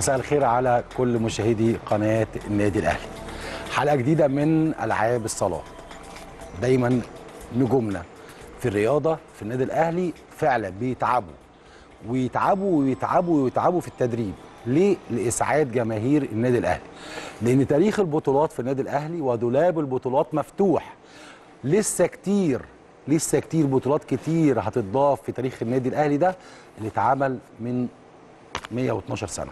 مساء الخير على كل مشاهدي قناة النادي الأهلي حلقة جديدة من ألعاب الصلاة دايما نجومنا في الرياضة في النادي الأهلي فعلا بيتعبوا ويتعبوا ويتعبوا ويتعبوا في التدريب ليه؟ لإسعاد جماهير النادي الأهلي لأن تاريخ البطولات في النادي الأهلي ودولاب البطولات مفتوح لسه كتير لسه كتير بطولات كتير هتضاف في تاريخ النادي الأهلي ده اللي اتعمل من 112 سنة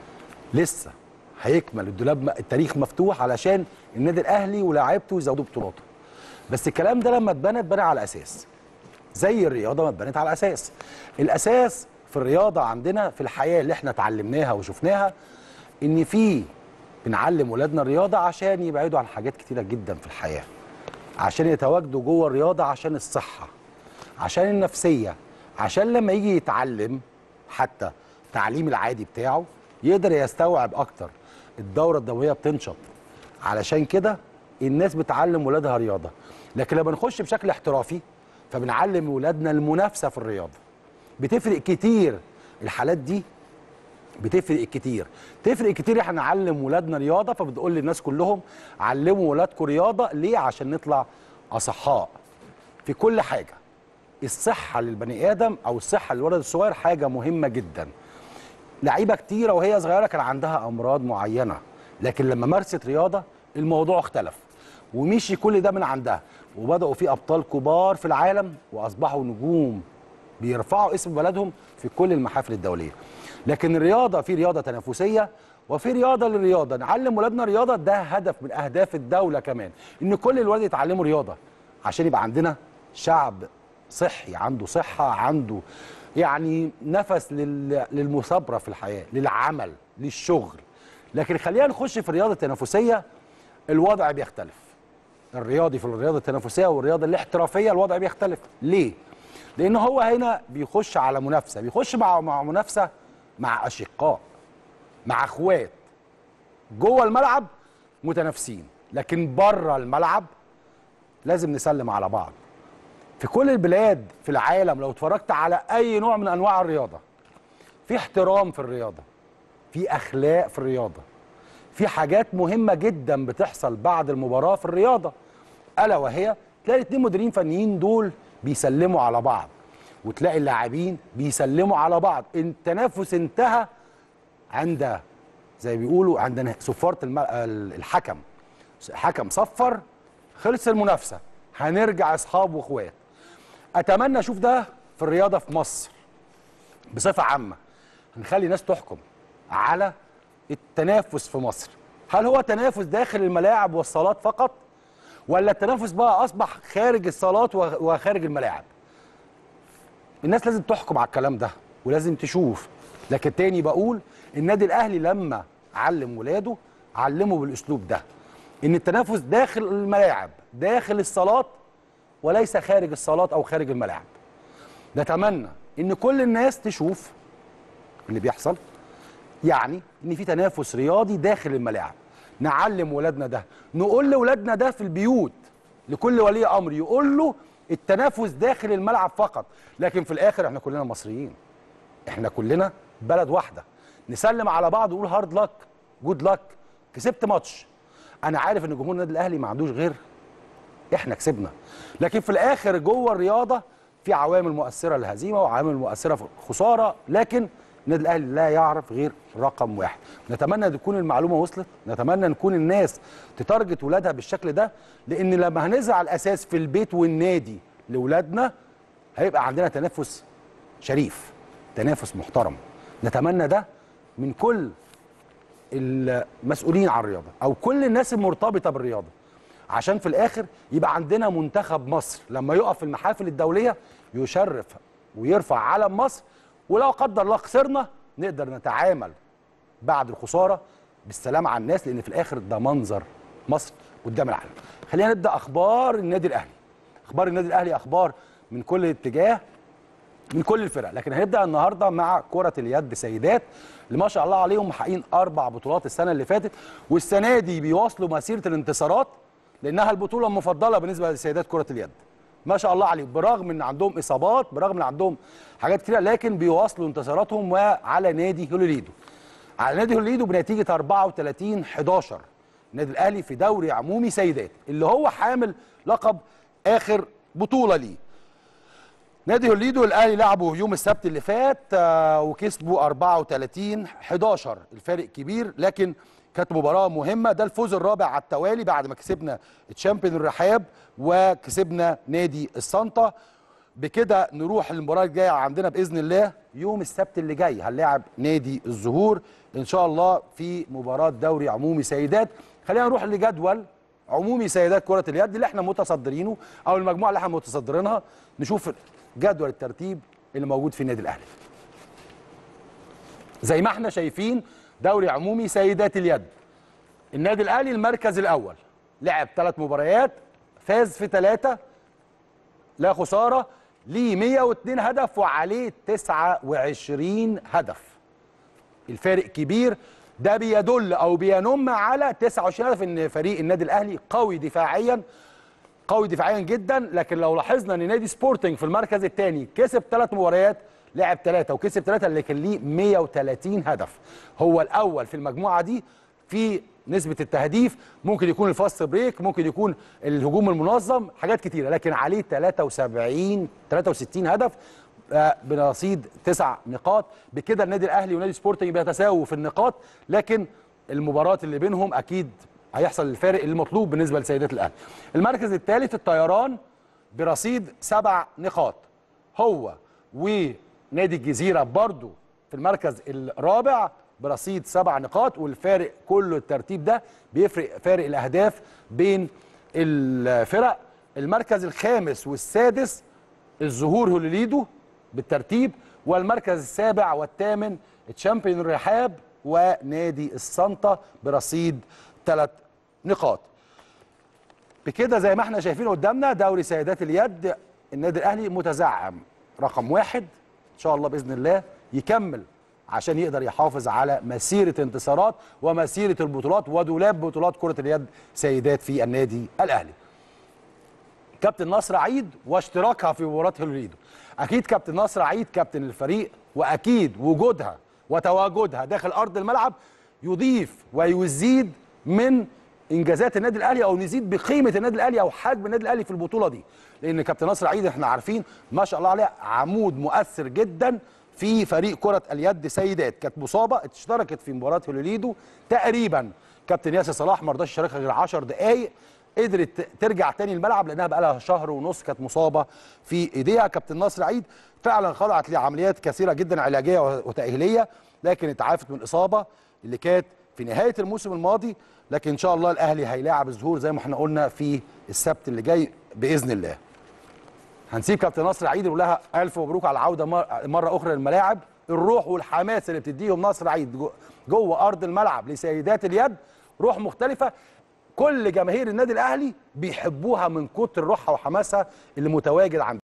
لسه هيكمل الدولاب التاريخ مفتوح علشان النادي الاهلي ولاعيبته يزودوا بطولاته بس الكلام ده لما اتبنى اتبنى على اساس زي الرياضه ما اتبنت على اساس الاساس في الرياضه عندنا في الحياه اللي احنا اتعلمناها وشفناها ان في بنعلم ولادنا الرياضه عشان يبعدوا عن حاجات كتيره جدا في الحياه عشان يتواجدوا جوه الرياضه عشان الصحه عشان النفسيه عشان لما يجي يتعلم حتى التعليم العادي بتاعه يقدر يستوعب اكتر الدوره الدمويه بتنشط علشان كده الناس بتعلم ولادها رياضه لكن لما نخش بشكل احترافي فبنعلم ولادنا المنافسه في الرياضه بتفرق كتير الحالات دي بتفرق كتير تفرق كتير احنا نعلم ولادنا رياضه فبتقول للناس كلهم علموا ولادكم رياضه ليه عشان نطلع اصحاء في كل حاجه الصحه للبني ادم او الصحه للولد الصغير حاجه مهمه جدا لعيبه كتيره وهي صغيره كان عندها امراض معينه لكن لما مارست رياضه الموضوع اختلف ومشي كل ده من عندها وبداوا في ابطال كبار في العالم واصبحوا نجوم بيرفعوا اسم بلدهم في كل المحافل الدوليه لكن الرياضه في رياضه تنافسيه وفي رياضه للرياضه نعلم ولادنا رياضه ده هدف من اهداف الدوله كمان ان كل الولاد يتعلموا رياضه عشان يبقى عندنا شعب صحي عنده صحه عنده يعني نفس لل- للمثابره في الحياه للعمل للشغل لكن خلينا نخش في الرياضه التنافسيه الوضع بيختلف الرياضي في الرياضه التنافسيه والرياضه الاحترافيه الوضع بيختلف ليه لان هو هنا بيخش على منافسه بيخش مع مع منافسه مع اشقاء مع اخوات جوه الملعب متنافسين لكن بره الملعب لازم نسلم على بعض في كل البلاد في العالم لو اتفرجت على اي نوع من انواع الرياضه في احترام في الرياضه في اخلاق في الرياضه في حاجات مهمه جدا بتحصل بعد المباراه في الرياضه الا وهي تلاقي الاثنين مديرين فنيين دول بيسلموا على بعض وتلاقي اللاعبين بيسلموا على بعض التنافس انتهى عند زي بيقولوا عند نه- صفاره الم- الحكم الحكم صفر خلص المنافسه هنرجع اصحاب واخوات اتمنى اشوف ده في الرياضه في مصر بصفه عامه هنخلي ناس تحكم على التنافس في مصر هل هو تنافس داخل الملاعب والصالات فقط ولا التنافس بقى اصبح خارج الصالات و- وخارج الملاعب الناس لازم تحكم على الكلام ده ولازم تشوف لكن تاني بقول النادي الاهلي لما علم ولاده علمه بالاسلوب ده ان التنافس داخل الملاعب داخل الصالات وليس خارج الصالات او خارج الملاعب نتمنى ان كل الناس تشوف اللي بيحصل يعني ان في تنافس رياضي داخل الملاعب نعلم ولادنا ده نقول لاولادنا ده في البيوت لكل ولي امر يقول له التنافس داخل الملعب فقط لكن في الاخر احنا كلنا مصريين احنا كلنا بلد واحده نسلم على بعض ونقول هارد لك جود لك كسبت ماتش انا عارف ان جمهور النادي الاهلي ما عندوش غير احنا كسبنا لكن في الاخر جوه الرياضه في عوامل مؤثره للهزيمه وعوامل مؤثره في الخساره لكن النادي الاهلي لا يعرف غير رقم واحد نتمنى ان تكون المعلومه وصلت نتمنى نكون الناس تتارجت ولادها بالشكل ده لان لما هنزرع الاساس في البيت والنادي لاولادنا هيبقى عندنا تنافس شريف تنافس محترم نتمنى ده من كل المسؤولين عن الرياضه او كل الناس المرتبطه بالرياضه عشان في الاخر يبقى عندنا منتخب مصر لما يقف في المحافل الدوليه يشرف ويرفع علم مصر ولو قدر الله خسرنا نقدر نتعامل بعد الخساره بالسلام على الناس لان في الاخر ده منظر مصر قدام العالم خلينا نبدا اخبار النادي الاهلي اخبار النادي الاهلي اخبار من كل اتجاه من كل الفرق لكن هنبدا النهارده مع كره اليد سيدات اللي ما شاء الله عليهم محققين اربع بطولات السنه اللي فاتت والسنه دي بيواصلوا مسيره الانتصارات لانها البطوله المفضله بالنسبه لسيدات كره اليد ما شاء الله عليهم برغم ان عندهم اصابات برغم ان عندهم حاجات كتيره لكن بيواصلوا انتصاراتهم وعلى نادي هوليليدو على نادي هوليدو بنتيجه 34 11 النادي الاهلي في دوري عمومي سيدات اللي هو حامل لقب اخر بطوله ليه نادي هوليدو الاهلي لعبه يوم السبت اللي فات آه، وكسبوا 34 11 الفارق كبير لكن كانت مباراه مهمه ده الفوز الرابع على التوالي بعد ما كسبنا تشامبيون الرحاب وكسبنا نادي السانتا بكده نروح للمباراه الجايه عندنا باذن الله يوم السبت اللي جاي هنلاعب نادي الزهور ان شاء الله في مباراه دوري عمومي سيدات خلينا نروح لجدول عمومي سيدات كره اليد اللي احنا متصدرينه او المجموعه اللي احنا متصدرينها نشوف جدول الترتيب اللي موجود في النادي الاهلي زي ما احنا شايفين دوري عمومي سيدات اليد النادي الاهلي المركز الاول لعب ثلاث مباريات فاز في ثلاثه لا خساره ليه 102 هدف وعليه 29 هدف الفارق كبير ده بيدل او بينم على 29 هدف ان فريق النادي الاهلي قوي دفاعيا قوي دفاعيا جدا لكن لو لاحظنا ان نادي سبورتنج في المركز الثاني كسب ثلاث مباريات لعب ثلاثه وكسب ثلاثه اللي كان ليه 130 هدف هو الاول في المجموعه دي في نسبة التهديف ممكن يكون الفاست بريك ممكن يكون الهجوم المنظم حاجات كتيرة لكن عليه 73 63 هدف آه، برصيد تسع نقاط بكده النادي الاهلي ونادي سبورتنج بيتساووا في النقاط لكن المباراه اللي بينهم اكيد هيحصل الفارق المطلوب بالنسبه لسيدات الاهلي المركز الثالث الطيران برصيد سبع نقاط هو ونادي الجزيره برضو في المركز الرابع برصيد سبع نقاط والفارق كله الترتيب ده بيفرق فارق الاهداف بين الفرق المركز الخامس والسادس الظهور هوليليدو بالترتيب والمركز السابع والثامن تشامبيون الرحاب ونادي السانتا برصيد ثلاث نقاط بكده زي ما احنا شايفين قدامنا دوري سيدات اليد النادي الاهلي متزعم رقم واحد ان شاء الله باذن الله يكمل عشان يقدر يحافظ على مسيره انتصارات ومسيره البطولات ودولاب بطولات كره اليد سيدات في النادي الاهلي كابتن نصر عيد واشتراكها في مباراه هوليدو اكيد كابتن نصر عيد كابتن الفريق واكيد وجودها وتواجدها داخل ارض الملعب يضيف ويزيد من انجازات النادي الاهلي او نزيد بقيمه النادي الاهلي او حجم النادي الاهلي في البطوله دي لان كابتن نصر عيد احنا عارفين ما شاء الله عليه عمود مؤثر جدا في فريق كره اليد سيدات كانت مصابه اشتركت في مباراه هوليدو تقريبا كابتن ياسر صلاح ما رضاش يشاركها غير 10 دقائق قدرت ترجع تاني الملعب لانها بقى لها شهر ونص كانت مصابه في ايديها كابتن نصر عيد فعلا خضعت لعمليات كثيره جدا علاجيه وتاهيليه لكن اتعافت من الاصابه اللي كانت في نهايه الموسم الماضي لكن ان شاء الله الاهلي هيلاعب الظهور زي ما احنا قلنا في السبت اللي جاي باذن الله هنسيب كابتن نصر عيد ونقول لها الف مبروك على العوده مره اخرى للملاعب الروح والحماس اللي بتديهم نصر عيد جوه ارض الملعب لسيدات اليد روح مختلفه كل جماهير النادي الاهلي بيحبوها من كتر روحها وحماسها اللي متواجد عندها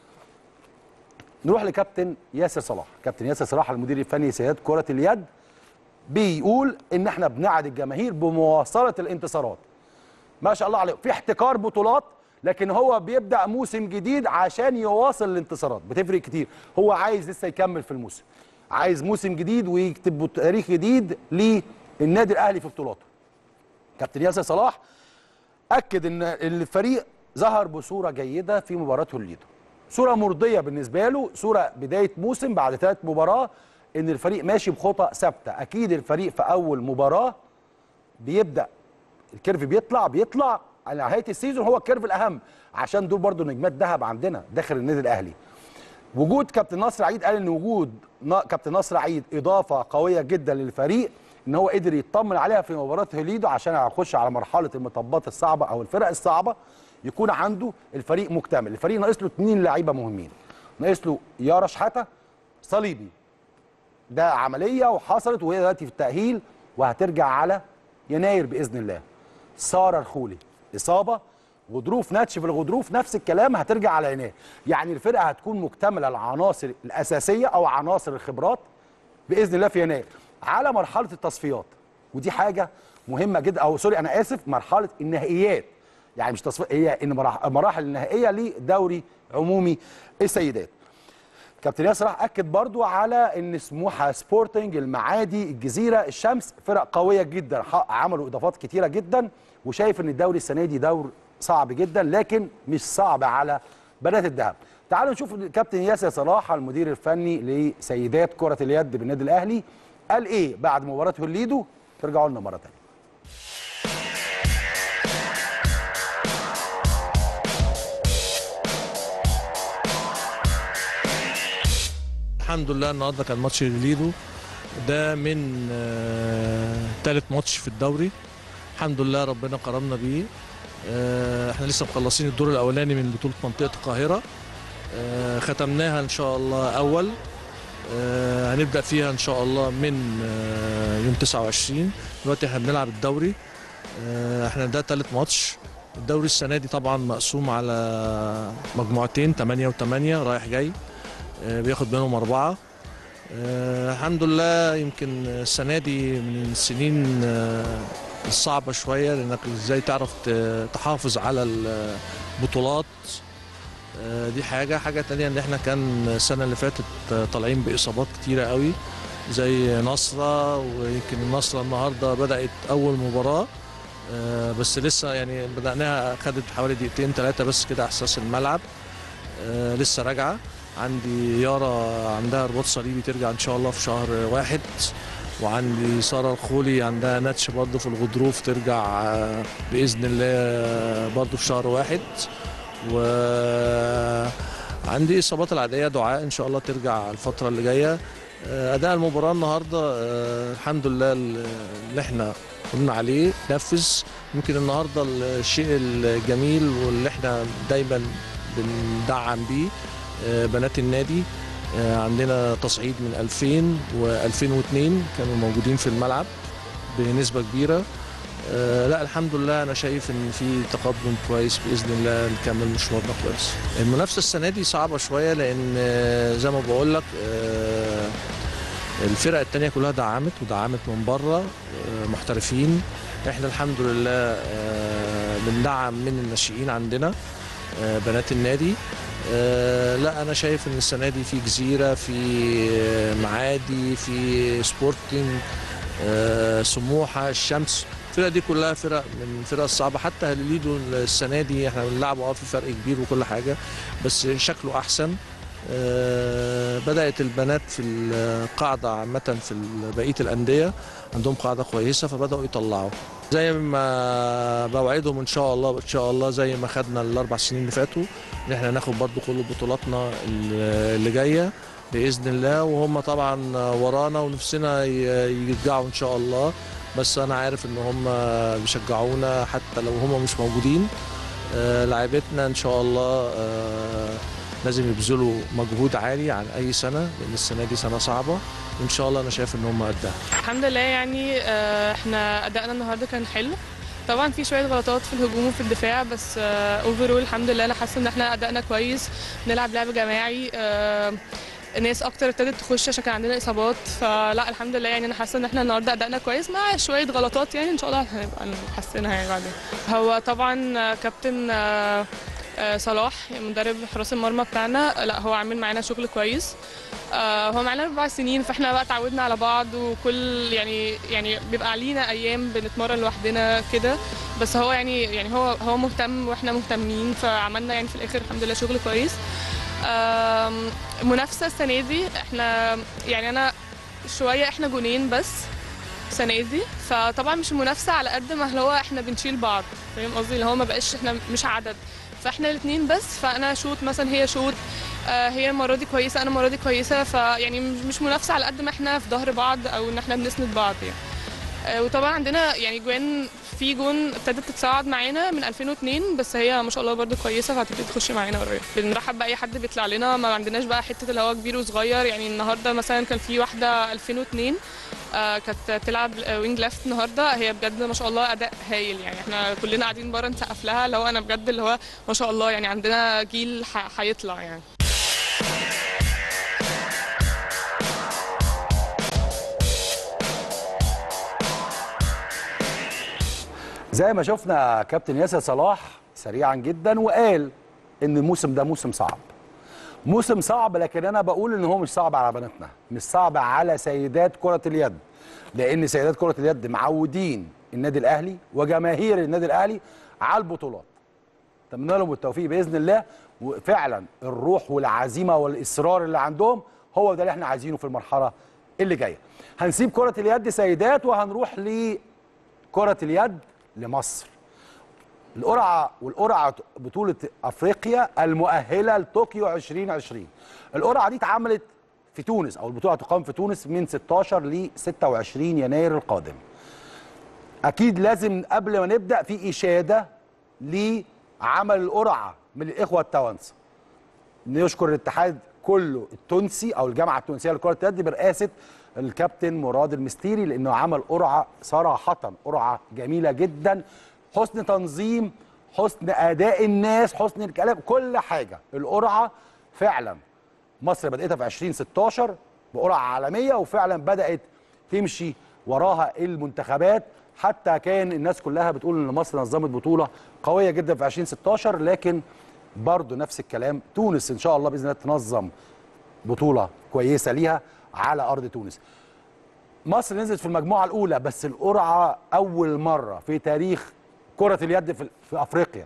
نروح لكابتن ياسر صلاح كابتن ياسر صلاح المدير الفني سيدات كره اليد بيقول ان احنا بنعد الجماهير بمواصله الانتصارات ما شاء الله عليه في احتكار بطولات لكن هو بيبدا موسم جديد عشان يواصل الانتصارات بتفرق كتير هو عايز لسه يكمل في الموسم عايز موسم جديد ويكتب تاريخ جديد للنادي الاهلي في بطولاته كابتن ياسر صلاح اكد ان الفريق ظهر بصوره جيده في مباراه هوليدو صوره مرضيه بالنسبه له صوره بدايه موسم بعد ثلاث مباراه ان الفريق ماشي بخطى ثابته اكيد الفريق في اول مباراه بيبدا الكيرف بيطلع بيطلع على نهايه السيزون هو الكيرف الاهم عشان دول برضو نجمات ذهب عندنا داخل النادي الاهلي وجود كابتن نصر عيد قال ان وجود كابتن نصر عيد اضافه قويه جدا للفريق ان هو قدر يطمن عليها في مباراه هوليدو عشان يخش على مرحله المطبات الصعبه او الفرق الصعبه يكون عنده الفريق مكتمل الفريق ناقص له اثنين لعيبه مهمين ناقص له يارا شحاته صليبي ده عمليه وحصلت وهي دلوقتي في التاهيل وهترجع على يناير باذن الله ساره الخولي اصابه غضروف ناتش في الغضروف نفس الكلام هترجع على يناير يعني الفرقه هتكون مكتمله العناصر الاساسيه او عناصر الخبرات باذن الله في يناير على مرحله التصفيات ودي حاجه مهمه جدا او سوري انا اسف مرحله النهائيات يعني مش تصفيات هي ان المراحل النهائيه لدوري عمومي السيدات كابتن ياسر راح اكد برضو على ان سموحه سبورتنج المعادي الجزيره الشمس فرق قويه جدا حق- عملوا اضافات كتيره جدا وشايف ان الدوري السنه دي دور صعب جدا لكن مش صعب على بنات الذهب تعالوا نشوف كابتن ياسر صلاح المدير الفني لسيدات كره اليد بالنادي الاهلي قال ايه بعد مباراه هوليدو ترجعوا لنا مره ثانيه الحمد لله النهارده كان ماتش ليدو ده من آه، تالت ماتش في الدوري الحمد لله ربنا كرمنا بيه آه، احنا لسه مخلصين الدور الاولاني من بطوله منطقه القاهره آه، ختمناها ان شاء الله اول آه، هنبدا فيها ان شاء الله من آه، يوم 29 دلوقتي احنا بنلعب الدوري آه، احنا ده تالت ماتش الدوري السنه دي طبعا مقسوم على مجموعتين 8 و8 رايح جاي آه، بياخد منهم أربعة آه، الحمد لله يمكن السنة دي من السنين آه، الصعبة شوية لأنك إزاي تعرف ت- تحافظ على البطولات آه، دي حاجة حاجة تانية إن إحنا كان السنة اللي فاتت آه، طالعين بإصابات كتيرة قوي زي نصرة ويمكن النصرة النهاردة بدأت أول مباراة آه، بس لسه يعني بدأناها خدت حوالي دقيقتين ثلاثة بس كده على أساس الملعب آه، لسه راجعة عندي يارا عندها رباط صليبي ترجع ان شاء الله في شهر واحد وعندي ساره الخولي عندها ناتش برضه في الغضروف ترجع آه، باذن الله برضه في شهر واحد و عندي اصابات العاديه دعاء ان شاء الله ترجع الفتره اللي جايه آه، اداء المباراه النهارده آه، الحمد لله اللي احنا قلنا عليه نفذ يمكن النهارده الشيء الجميل واللي احنا دايما بندعم بيه آه، بنات النادي آه، عندنا تصعيد من 2000 و2002 كانوا موجودين في الملعب بنسبة كبيرة آه، لا الحمد لله انا شايف ان في تقدم كويس باذن الله نكمل مشوارنا كويس المنافسه السنه دي صعبه شويه لان آه، زي ما بقول لك آه، الفرق التانية كلها دعمت ودعمت من بره آه، محترفين احنا الحمد لله آه، بندعم من الناشئين عندنا آه، بنات النادي آه، لا انا شايف ان السنه دي في جزيره في آه، معادي في سبورتنج آه، سموحه الشمس الفرق دي كلها فرق من الفرق الصعبه حتى هليليدو السنه دي احنا بنلعبه اه في فرق كبير وكل حاجه بس شكله احسن آه، بدات البنات في القاعده عامه في بقيه الانديه عندهم قاعده كويسه فبداوا يطلعوا زي ما بوعدهم ان شاء الله ان شاء الله زي ما خدنا الاربع سنين اللي فاتوا ان احنا ناخد برضو كل بطولاتنا اللي جايه باذن الله وهم طبعا ورانا ونفسنا ي- يرجعوا ان شاء الله بس انا عارف ان هم بيشجعونا حتى لو هم مش موجودين آه، لاعبتنا ان شاء الله آه، لازم يبذلوا مجهود عالي عن اي سنه لان السنه دي سنه صعبه وان شاء الله انا شايف ان هم قدها الحمد لله يعني آه، احنا ادائنا النهارده كان حلو طبعا في شويه غلطات في الهجوم وفي الدفاع بس اوفرول الحمد لله انا حاسه ان احنا ادائنا كويس بنلعب لعب جماعي آه، ناس اكتر ابتدت تخش عشان كان عندنا اصابات فلا الحمد لله يعني انا حاسه ان احنا النهارده ادائنا كويس مع شويه غلطات يعني ان شاء الله هنبقى نحسنها يعني بعدين هو طبعا آه، كابتن آه، آه، صلاح مدرب حراس المرمى بتاعنا لا هو عامل معانا شغل كويس آه، هو معانا اربع سنين فاحنا بقى اتعودنا على بعض وكل يعني يعني بيبقى علينا ايام بنتمرن لوحدنا كده بس هو يعني يعني هو هو مهتم واحنا مهتمين فعملنا يعني في الاخر الحمد لله شغل كويس آم، منافسه السنه دي احنا يعني انا شويه احنا جونين بس السنه دي فطبعا مش منافسه على قد ما هو احنا بنشيل بعض فاهم قصدي اللي هو ما بقاش احنا مش عدد فاحنا الاثنين بس فانا شوط مثلا هي شوط آه، هي المره دي كويسه انا المره دي كويسه فيعني مش مش منافسه على قد ما احنا في ظهر بعض او ان احنا بنسند بعض يعني آه، وطبعا عندنا يعني جوان في جون ابتدت تتصاعد معانا من 2002 بس هي ما شاء الله برده كويسه فهتبتدي تخش معانا قريب بنرحب باي حد بيطلع لنا ما عندناش بقى حته اللي هو كبير وصغير يعني النهارده مثلا كان في واحده 2002 آه كانت بتلعب وينج ليفت النهارده هي بجد ما شاء الله اداء هايل يعني احنا كلنا قاعدين بره نسقف لها اللي هو انا بجد اللي هو ما شاء الله يعني عندنا جيل ح- هيطلع يعني زي ما شفنا كابتن ياسر صلاح سريعا جدا وقال ان الموسم ده موسم صعب موسم صعب لكن انا بقول ان هو مش صعب على بناتنا مش صعب على سيدات كره اليد لان سيدات كره اليد معودين النادي الاهلي وجماهير النادي الاهلي على البطولات اتمنى لهم التوفيق باذن الله وفعلا الروح والعزيمه والاصرار اللي عندهم هو ده اللي احنا عايزينه في المرحله اللي جايه هنسيب كره اليد سيدات وهنروح لكره اليد لمصر القرعه والقرعه بطوله افريقيا المؤهله لطوكيو 2020 القرعه دي اتعملت في تونس او البطوله هتقام في تونس من 16 ل 26 يناير القادم اكيد لازم قبل ما نبدا في اشاده لعمل القرعه من الاخوه التوانسه نشكر الاتحاد كله التونسي او الجامعه التونسيه لكره اليد برئاسه الكابتن مراد المستيري لانه عمل قرعه صراحه قرعه جميله جدا حسن تنظيم حسن اداء الناس حسن الكلام كل حاجه القرعه فعلا مصر بداتها في 2016 بقرعه عالميه وفعلا بدات تمشي وراها المنتخبات حتى كان الناس كلها بتقول ان مصر نظمت بطوله قويه جدا في 2016 لكن برضه نفس الكلام تونس ان شاء الله باذن الله تنظم بطوله كويسه ليها على ارض تونس مصر نزلت في المجموعه الاولى بس القرعه اول مره في تاريخ كره اليد في, في افريقيا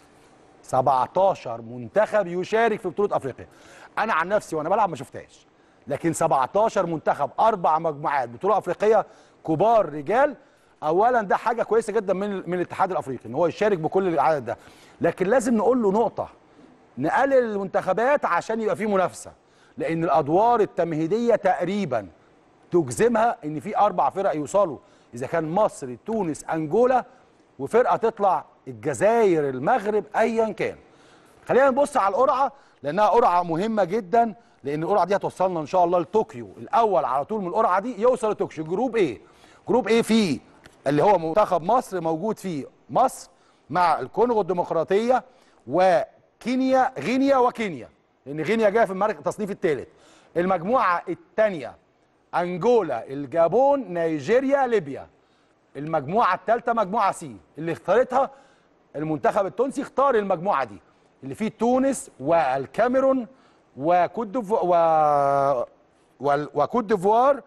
17 منتخب يشارك في بطوله افريقيا انا عن نفسي وانا بلعب ما شفتهاش لكن 17 منتخب اربع مجموعات بطوله افريقيه كبار رجال اولا ده حاجه كويسه جدا من من الاتحاد الافريقي ان هو يشارك بكل العدد ده لكن لازم نقول له نقطه نقلل المنتخبات عشان يبقى في منافسه لان الادوار التمهيديه تقريبا تجزمها ان في اربع فرق يوصلوا اذا كان مصر تونس انجولا وفرقه تطلع الجزائر المغرب ايا كان خلينا نبص على القرعه لانها قرعه مهمه جدا لان القرعه دي هتوصلنا ان شاء الله لطوكيو الاول على طول من القرعه دي يوصل لطوكيو جروب ايه جروب ايه فيه اللي هو منتخب مصر موجود فيه مصر مع الكونغو الديمقراطيه وكينيا غينيا وكينيا لان غينيا جايه في المركز التصنيف الثالث المجموعه الثانيه انجولا الجابون نيجيريا ليبيا المجموعه الثالثه مجموعه سي اللي اختارتها المنتخب التونسي اختار المجموعه دي اللي فيه تونس والكاميرون وكوت ديفو- و... وال- وكوت ديفوار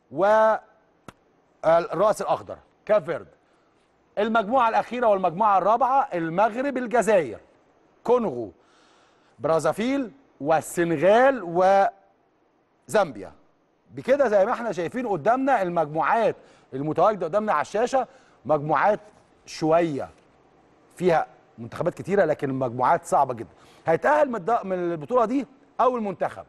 والراس الاخضر كاب فيرد المجموعه الاخيره والمجموعه الرابعه المغرب الجزائر كونغو برازافيل والسنغال وزامبيا بكده زي ما احنا شايفين قدامنا المجموعات المتواجده قدامنا على الشاشه مجموعات شويه فيها منتخبات كتيره لكن المجموعات صعبه جدا هيتاهل من الد- من البطوله دي اول منتخب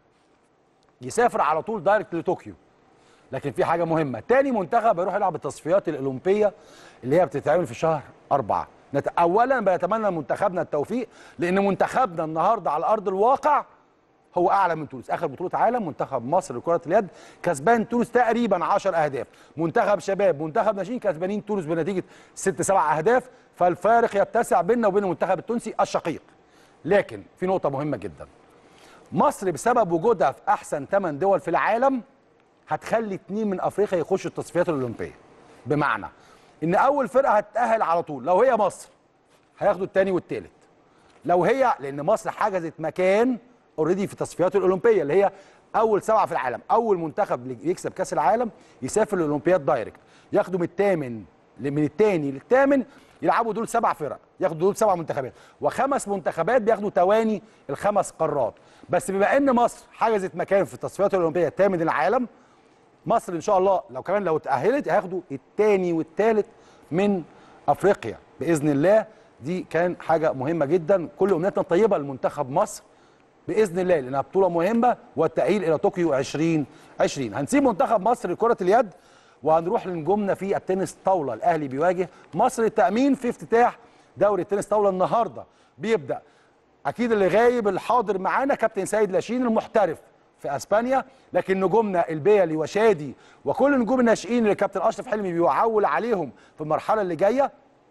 يسافر على طول دايركت لطوكيو لكن في حاجه مهمه تاني منتخب هيروح يلعب التصفيات الاولمبيه اللي هي بتتعمل في شهر أربعة نت... اولا بنتمنى لمنتخبنا التوفيق لان منتخبنا النهارده على ارض الواقع هو اعلى من تونس اخر بطوله عالم منتخب مصر لكره اليد كسبان تونس تقريبا 10 اهداف منتخب شباب منتخب ناشئين كسبانين تونس بنتيجه 6 7 اهداف فالفارق يتسع بيننا وبين المنتخب التونسي الشقيق لكن في نقطه مهمه جدا مصر بسبب وجودها في احسن 8 دول في العالم هتخلي اتنين من افريقيا يخشوا التصفيات الاولمبيه بمعنى ان اول فرقه هتتاهل على طول لو هي مصر هياخدوا الثاني والثالث لو هي لان مصر حجزت مكان اوريدي في التصفيات الاولمبيه اللي هي اول سبعه في العالم اول منتخب اللي يكسب كاس العالم يسافر للاولمبياد دايركت ياخدوا من الثامن من الثاني للثامن يلعبوا دول سبع فرق ياخدوا دول سبع منتخبات وخمس منتخبات بياخدوا تواني الخمس قارات بس بما ان مصر حجزت مكان في التصفيات الاولمبيه الثامن العالم مصر ان شاء الله لو كمان لو اتاهلت هياخدوا الثاني والثالث من افريقيا باذن الله دي كان حاجه مهمه جدا كل امنياتنا طيبه لمنتخب مصر باذن الله لانها بطوله مهمه والتاهيل الى طوكيو 2020 هنسيب منتخب مصر لكره اليد وهنروح لنجومنا في التنس طاوله الاهلي بيواجه مصر التامين في افتتاح دوري التنس طاوله النهارده بيبدا اكيد اللي غايب الحاضر معانا كابتن سيد لاشين المحترف في اسبانيا لكن نجومنا البيلي وشادي وكل نجوم الناشئين اللي كابتن اشرف حلمي بيعول عليهم في المرحله اللي جايه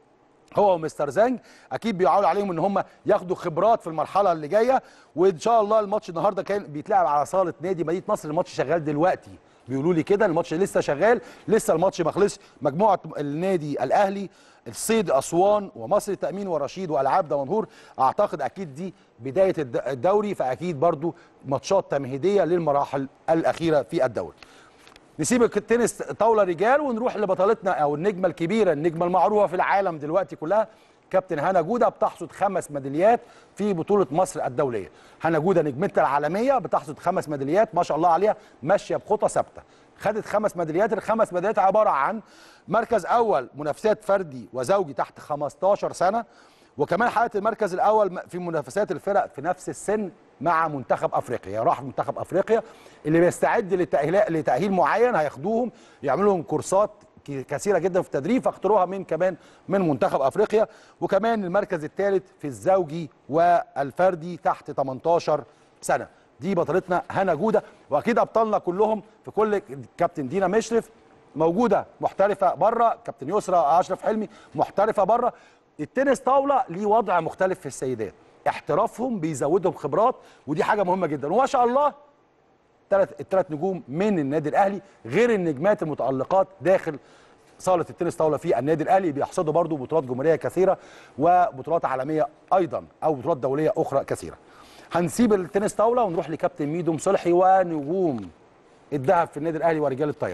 هو ومستر زانج اكيد بيعولوا عليهم ان هم ياخدوا خبرات في المرحله اللي جايه وان شاء الله الماتش النهارده كان بيتلعب على صاله نادي مدينه نصر الماتش شغال دلوقتي بيقولوا لي كده الماتش لسه شغال لسه الماتش ما خلصش مجموعه النادي الاهلي الصيد اسوان ومصر التامين ورشيد والعاب دمنهور اعتقد اكيد دي بدايه الد- الدوري فاكيد برضو ماتشات تمهيديه للمراحل الاخيره في الدوري نسيب التنس طاوله رجال ونروح لبطلتنا او النجمه الكبيره النجمه المعروفه في العالم دلوقتي كلها كابتن هنا جوده بتحصد خمس ميداليات في بطوله مصر الدوليه هنا جوده نجمتنا العالميه بتحصد خمس ميداليات ما شاء الله عليها ماشيه بخطى ثابته خدت خمس ميداليات الخمس ميداليات عباره عن مركز اول منافسات فردي وزوجي تحت 15 سنه وكمان حققت المركز الاول في منافسات الفرق في نفس السن مع منتخب افريقيا راح منتخب افريقيا اللي بيستعد لتاهيل لتاهيل معين هياخدوهم يعملوا لهم كورسات ك- كثيره جدا في التدريب فاختاروها من كمان من منتخب افريقيا وكمان المركز الثالث في الزوجي والفردي تحت 18 سنه دي بطلتنا هنا جوده واكيد ابطالنا كلهم في كل كابتن دينا مشرف موجوده محترفه بره كابتن يسرى اشرف حلمي محترفه بره التنس طاوله ليه وضع مختلف في السيدات احترافهم بيزودهم خبرات ودي حاجه مهمه جدا وما شاء الله ثلاث الثلاث نجوم من النادي الاهلي غير النجمات المتالقات داخل صاله التنس طاوله في النادي الاهلي بيحصدوا برضو بطولات جمهوريه كثيره وبطولات عالميه ايضا او بطولات دوليه اخرى كثيره هنسيب التنس طاوله ونروح لكابتن ميدو مصلحي ونجوم الذهب في النادي الاهلي ورجال الطايره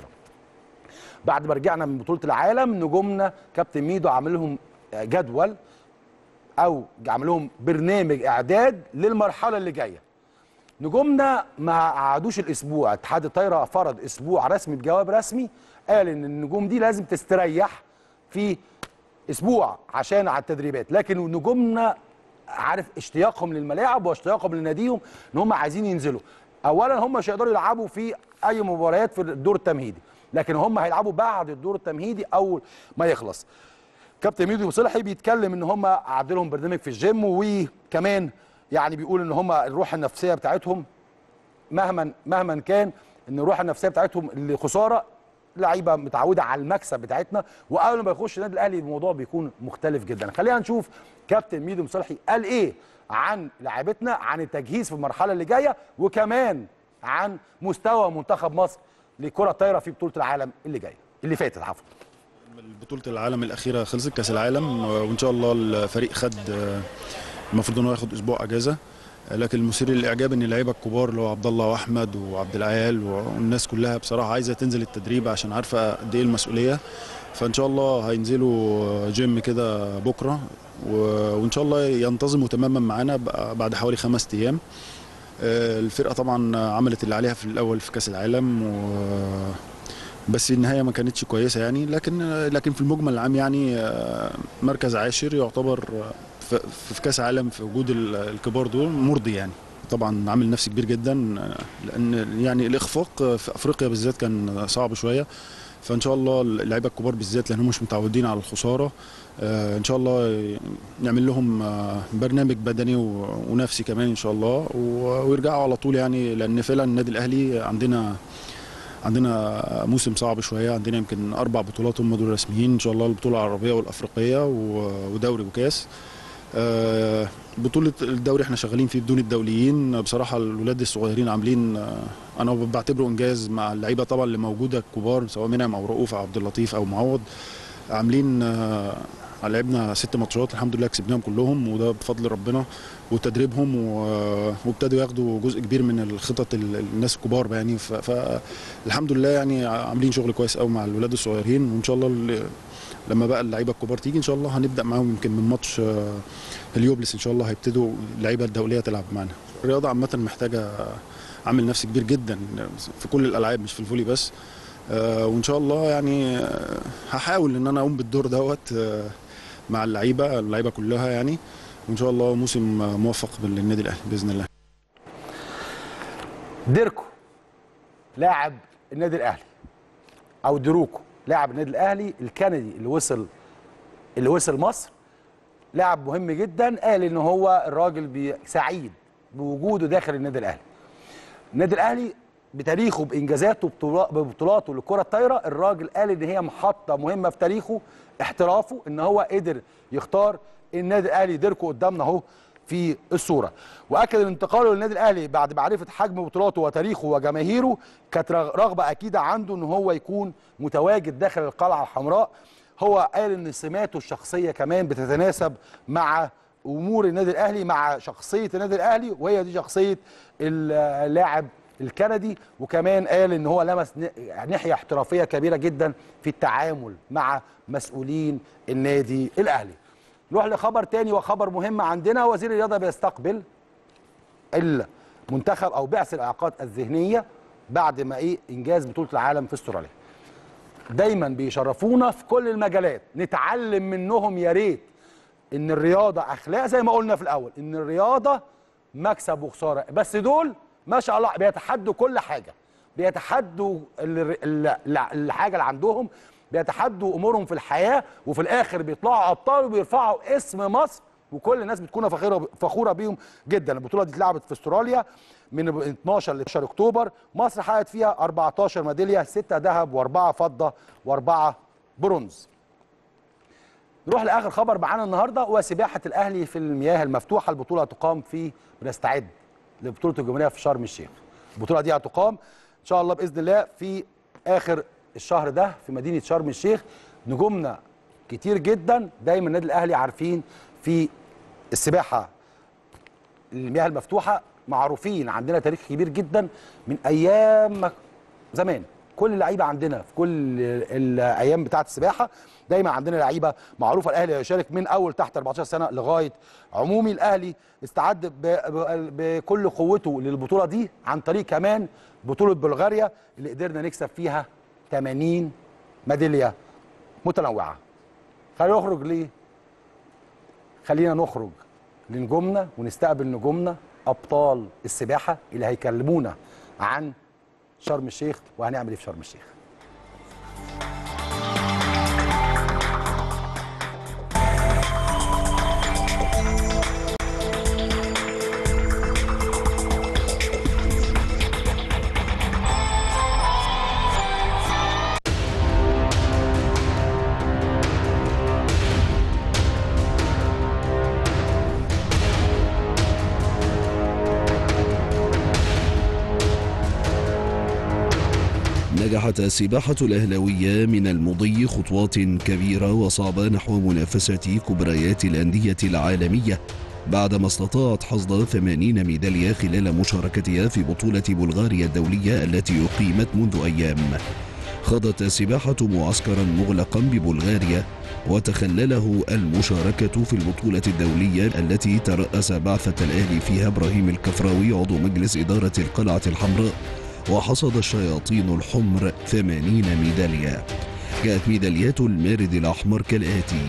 بعد ما رجعنا من بطوله العالم نجومنا كابتن ميدو عامل لهم جدول او عامل لهم برنامج اعداد للمرحله اللي جايه نجومنا ما قعدوش الاسبوع اتحاد الطايره فرض اسبوع رسمي بجواب رسمي قال ان النجوم دي لازم تستريح في اسبوع عشان على التدريبات لكن نجومنا عارف اشتياقهم للملاعب واشتياقهم لناديهم ان هم عايزين ينزلوا اولا هم مش هيقدروا يلعبوا في اي مباريات في الدور التمهيدي لكن هم هيلعبوا بعد الدور التمهيدي اول ما يخلص كابتن ميدو صلحي بيتكلم ان هم عدلهم برنامج في الجيم وكمان يعني بيقول ان هم الروح النفسيه بتاعتهم مهما مهما كان ان الروح النفسيه بتاعتهم اللي خساره لعيبه متعوده على المكسب بتاعتنا واول ما يخش النادي الاهلي الموضوع بيكون مختلف جدا خلينا نشوف كابتن ميدو مصلحي قال ايه عن لاعبتنا عن التجهيز في المرحله اللي جايه وكمان عن مستوى منتخب مصر لكره الطايره في بطوله العالم اللي جايه اللي فاتت عفوا بطولة العالم الأخيرة خلصت كأس العالم وإن شاء الله الفريق خد المفروض إنه ياخد أسبوع أجازة لكن المثير للإعجاب إن اللعيبة الكبار اللي هو عبد الله وأحمد وعبد العال والناس كلها بصراحة عايزة تنزل التدريب عشان عارفة قد إيه المسؤولية فإن شاء الله هينزلوا جيم كده بكرة و- وإن شاء الله ينتظموا تماما معانا بقى- بعد حوالي خمس أيام الفرقة طبعا عملت اللي عليها في الأول في كأس العالم و بس النهايه ما كانتش كويسه يعني لكن لكن في المجمل العام يعني آه، مركز عاشر يعتبر آه، في في كاس عالم في وجود ال- الكبار دول مرضي يعني طبعا عامل نفسي كبير جدا آه، لان يعني الاخفاق في افريقيا بالذات كان صعب شويه فان شاء الله اللعيبه الكبار بالذات لانهم مش متعودين على الخساره آه، ان شاء الله نعمل لهم آه، برنامج بدني و- ونفسي كمان ان شاء الله و- ويرجعوا على طول يعني لان فعلا النادي الاهلي عندنا عندنا موسم صعب شويه عندنا يمكن اربع بطولات هم دول رسميين ان شاء الله البطوله العربيه والافريقيه و- ودوري وكاس آه، بطوله الدوري احنا شغالين فيه بدون الدوليين بصراحه الولاد الصغيرين عاملين آه، انا بعتبره انجاز مع اللعيبه طبعا اللي موجوده الكبار سواء منعم او رؤوف او عبد اللطيف او معوض عاملين آه، لعبنا ست ماتشات الحمد لله كسبناهم كلهم وده بفضل ربنا وتدريبهم و- وابتدوا ياخدوا جزء كبير من الخطط ال- الناس الكبار يعني ف- فالحمد لله يعني عاملين شغل كويس قوي مع الولاد الصغيرين وان شاء الله ال- لما بقى اللعيبه الكبار تيجي ان شاء الله هنبدا معاهم يمكن من ماتش آه، اليوبلس ان شاء الله هيبتدوا اللعيبه الدوليه تلعب معانا الرياضه عامه محتاجه عامل نفسي كبير جدا في كل الالعاب مش في الفولي بس آه، وان شاء الله يعني آه، هحاول ان انا اقوم بالدور دوت آه، مع اللعيبه اللعيبه كلها يعني وان شاء الله موسم آه، موفق للنادي الاهلي باذن الله ديركو لاعب النادي الاهلي او ديروكو لاعب النادي الاهلي الكندي اللي وصل اللي وصل مصر لاعب مهم جدا قال ان هو الراجل بي- سعيد بوجوده داخل النادي الاهلي النادي الاهلي بتاريخه بانجازاته بطولا- ببطولاته للكره الطايره الراجل قال ان هي محطه مهمه في تاريخه احترافه ان هو قدر يختار النادي الاهلي ديركو قدامنا اهو في الصوره واكد ان انتقاله للنادي الاهلي بعد معرفه حجم بطولاته وتاريخه وجماهيره كانت رغبه اكيده عنده ان هو يكون متواجد داخل القلعه الحمراء هو قال ان سماته الشخصيه كمان بتتناسب مع امور النادي الاهلي مع شخصيه النادي الاهلي وهي دي شخصيه اللاعب الكندي وكمان قال ان هو لمس ناحيه احترافيه كبيره جدا في التعامل مع مسؤولين النادي الاهلي. نروح لخبر تاني وخبر مهم عندنا وزير الرياضه بيستقبل المنتخب او بعث الاعاقات الذهنيه بعد ما ايه انجاز بطوله العالم في استراليا. دايما بيشرفونا في كل المجالات نتعلم منهم يا ريت ان الرياضه اخلاق زي ما قلنا في الاول ان الرياضه مكسب وخساره بس دول ما شاء الله بيتحدوا كل حاجه بيتحدوا الحاجه اللي عندهم بيتحدوا امورهم في الحياه وفي الاخر بيطلعوا ابطال وبيرفعوا اسم مصر وكل الناس بتكون فخوره فخوره بيهم جدا البطوله دي اتلعبت في استراليا من 12 ل 12 اكتوبر مصر حققت فيها 14 ميداليه 6 ذهب و4 فضه و4 برونز نروح لاخر خبر معانا النهارده وسباحه الاهلي في المياه المفتوحه البطوله تقام في بنستعد لبطوله الجمهوريه في شرم الشيخ البطوله دي هتقام ان شاء الله باذن الله في اخر الشهر ده في مدينه شرم الشيخ نجومنا كتير جدا دايما النادي الاهلي عارفين في السباحه المياه المفتوحه معروفين عندنا تاريخ كبير جدا من ايام زمان كل اللعيبه عندنا في كل الايام بتاعه السباحه دايما عندنا لعيبه معروفه الاهلي يشارك من اول تحت 14 سنه لغايه عمومي الاهلي استعد بكل قوته للبطوله دي عن طريق كمان بطوله بلغاريا اللي قدرنا نكسب فيها 80 ميداليه متنوعه خلينا نخرج ليه خلينا نخرج لنجومنا ونستقبل نجومنا ابطال السباحه اللي هيكلمونا عن شرم الشيخ وهنعمل ايه في شرم الشيخ نجحت السباحة الأهلاوية من المضي خطوات كبيرة وصعبة نحو منافسة كبريات الأندية العالمية بعدما استطاعت حصد 80 ميدالية خلال مشاركتها في بطولة بلغاريا الدولية التي أقيمت منذ أيام خاضت السباحة معسكرا مغلقا ببلغاريا وتخلله المشاركة في البطولة الدولية التي ترأس بعثة الأهلي فيها إبراهيم الكفراوي عضو مجلس إدارة القلعة الحمراء وحصد الشياطين الحمر 80 ميدالية كانت ميداليات المارد الأحمر كالآتي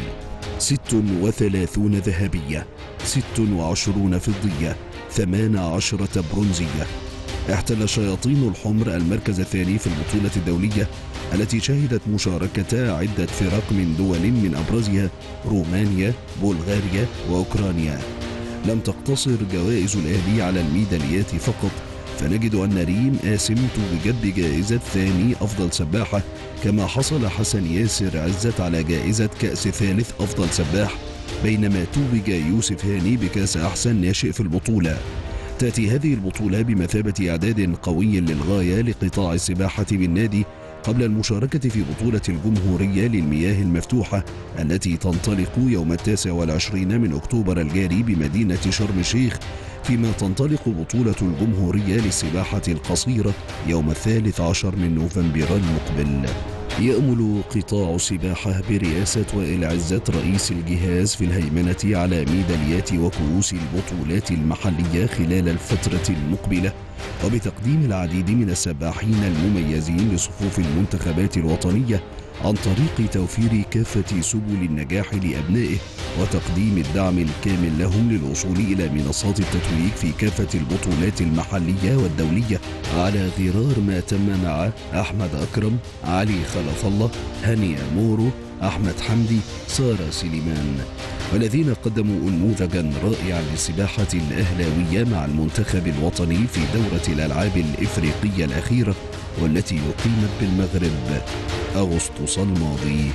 36 ذهبية 26 فضية 18 برونزية احتل الشياطين الحمر المركز الثاني في البطولة الدولية التي شهدت مشاركة عدة فرق من دول من أبرزها رومانيا بلغاريا وأوكرانيا لم تقتصر جوائز الأهلي على الميداليات فقط فنجد أن ريم آسم توجت بجائزة ثاني أفضل سباحة كما حصل حسن ياسر عزت على جائزة كأس ثالث أفضل سباح بينما توج يوسف هاني بكأس أحسن ناشئ في البطولة تأتي هذه البطولة بمثابة إعداد قوي للغاية لقطاع السباحة بالنادي قبل المشاركة في بطولة الجمهورية للمياه المفتوحة التي تنطلق يوم التاسع والعشرين من أكتوبر الجاري بمدينة شرم الشيخ فيما تنطلق بطولة الجمهورية للسباحة القصيرة يوم الثالث عشر من نوفمبر المقبل يأمل قطاع السباحة برئاسة وائل عزت رئيس الجهاز في الهيمنة على ميداليات وكؤوس البطولات المحلية خلال الفترة المقبلة وبتقديم العديد من السباحين المميزين لصفوف المنتخبات الوطنية عن طريق توفير كافة سبل النجاح لأبنائه وتقديم الدعم الكامل لهم للوصول إلى منصات التتويج في كافة البطولات المحلية والدولية على غرار ما تم مع أحمد أكرم علي خلف الله هاني مورو أحمد حمدي سارة سليمان والذين قدموا نموذجا رائعا للسباحة الأهلاوية مع المنتخب الوطني في دورة الألعاب الإفريقية الأخيرة والتي أقيمت بالمغرب أغسطس الماضي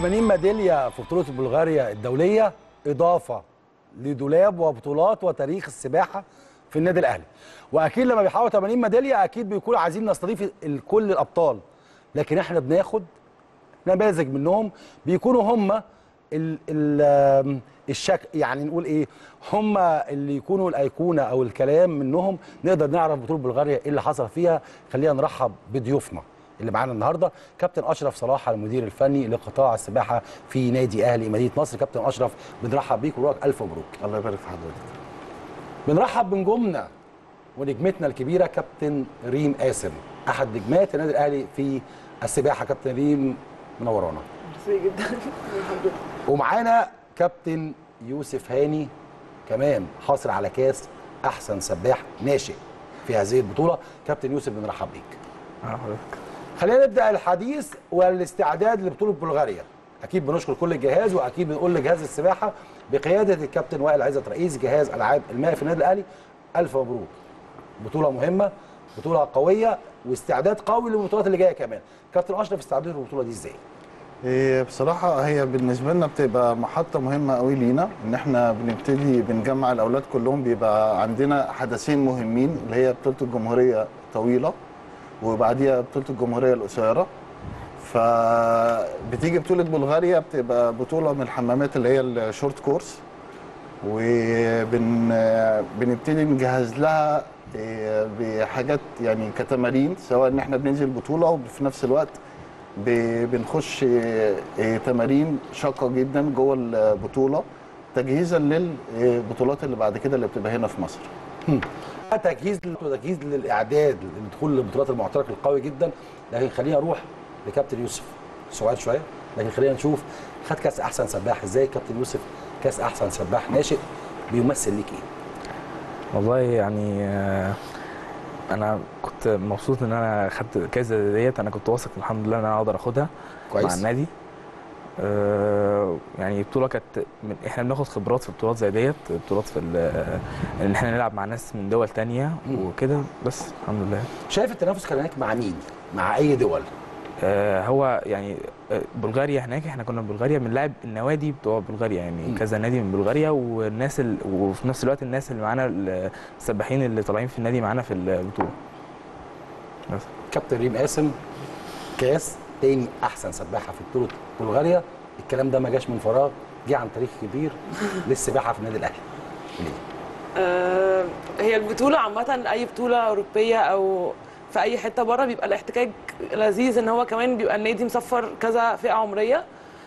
80 ميداليه في بطوله بلغاريا الدوليه اضافه لدولاب وبطولات وتاريخ السباحه في النادي الاهلي واكيد لما بيحققوا 80 ميداليه اكيد بيكونوا عايزين نستضيف ال- كل الابطال لكن احنا بناخد نماذج منهم بيكونوا هم ال ال الشك يعني نقول ايه هم اللي يكونوا الايقونه او الكلام منهم نقدر نعرف بطوله بلغاريا ايه اللي حصل فيها خلينا نرحب بضيوفنا اللي معانا النهارده كابتن اشرف صلاح المدير الفني لقطاع السباحه في نادي اهلي مدينه نصر كابتن اشرف بنرحب بيك ونقول لك الف مبروك الله يبارك في حضرتك بنرحب بنجومنا ونجمتنا الكبيره كابتن ريم قاسم احد نجمات النادي الاهلي في السباحه كابتن ريم منورانا ميرسي جدا ومعانا كابتن يوسف هاني كمان حاصل على كاس احسن سباح ناشئ في هذه البطوله كابتن يوسف بنرحب بيك خلينا نبدا الحديث والاستعداد لبطوله بلغاريا اكيد بنشكر كل الجهاز واكيد بنقول لجهاز السباحه بقياده الكابتن وائل عزت رئيس جهاز العاب الماء في النادي الاهلي الف مبروك بطوله مهمه بطوله قويه واستعداد قوي للبطولات اللي جايه كمان كابتن اشرف استعداد للبطوله دي ازاي إيه بصراحة هي بالنسبة لنا بتبقى محطة مهمة قوي لينا إن إحنا بنبتدي بنجمع الأولاد كلهم بيبقى عندنا حدثين مهمين اللي هي بطولة الجمهورية طويلة وبعديها بطولة الجمهورية القصيرة فبتيجي بطولة بلغاريا بتبقى بطولة من الحمامات اللي هي الشورت كورس وبن بنبتدي نجهز لها إيه، بحاجات يعني كتمارين سواء ان احنا بننزل بطوله وفي نفس الوقت ب- بنخش إيه، إيه، تمارين شاقه جدا جوه البطوله تجهيزا للبطولات اللي بعد كده اللي بتبقى هنا في مصر تجهيز تجهيز للاعداد للدخول للبطولات المعترك القوي جدا لكن خلينا اروح لكابتن يوسف سؤال شويه لكن خلينا نشوف خد كاس احسن سباح ازاي كابتن يوسف كاس احسن سباح ناشئ بيمثل ليك ايه والله يعني آه، انا كنت مبسوط ان انا خدت كذا ديت انا كنت واثق الحمد لله ان انا اقدر اخدها مع كويس النادي آه، يعني بطوله كانت من احنا بناخد خبرات في بطولات زي ديت بطولات في ال- ان احنا نلعب مع ناس من دول تانية مم. وكده بس الحمد لله شايف التنافس كان هناك مع مين مع اي دول آه، هو يعني آه، بلغاريا هناك احنا كنا في بلغاريا بنلعب النوادي بتوع بلغاريا يعني مم. كذا نادي من بلغاريا والناس ال... وفي نفس الوقت الناس اللي معانا السباحين اللي طالعين في النادي معانا في البطوله بس كابتن ريم قاسم كاس تاني احسن سباحه في بطوله بلغاريا الكلام ده ما جاش من فراغ جه عن تاريخ كبير للسباحه في النادي الاهلي ليه؟ آه، هي البطولة عامة أي بطولة أوروبية أو في أي حتة بره بيبقى الاحتكاك لذيذ إن هو كمان بيبقى النادي مسفر كذا فئة عمرية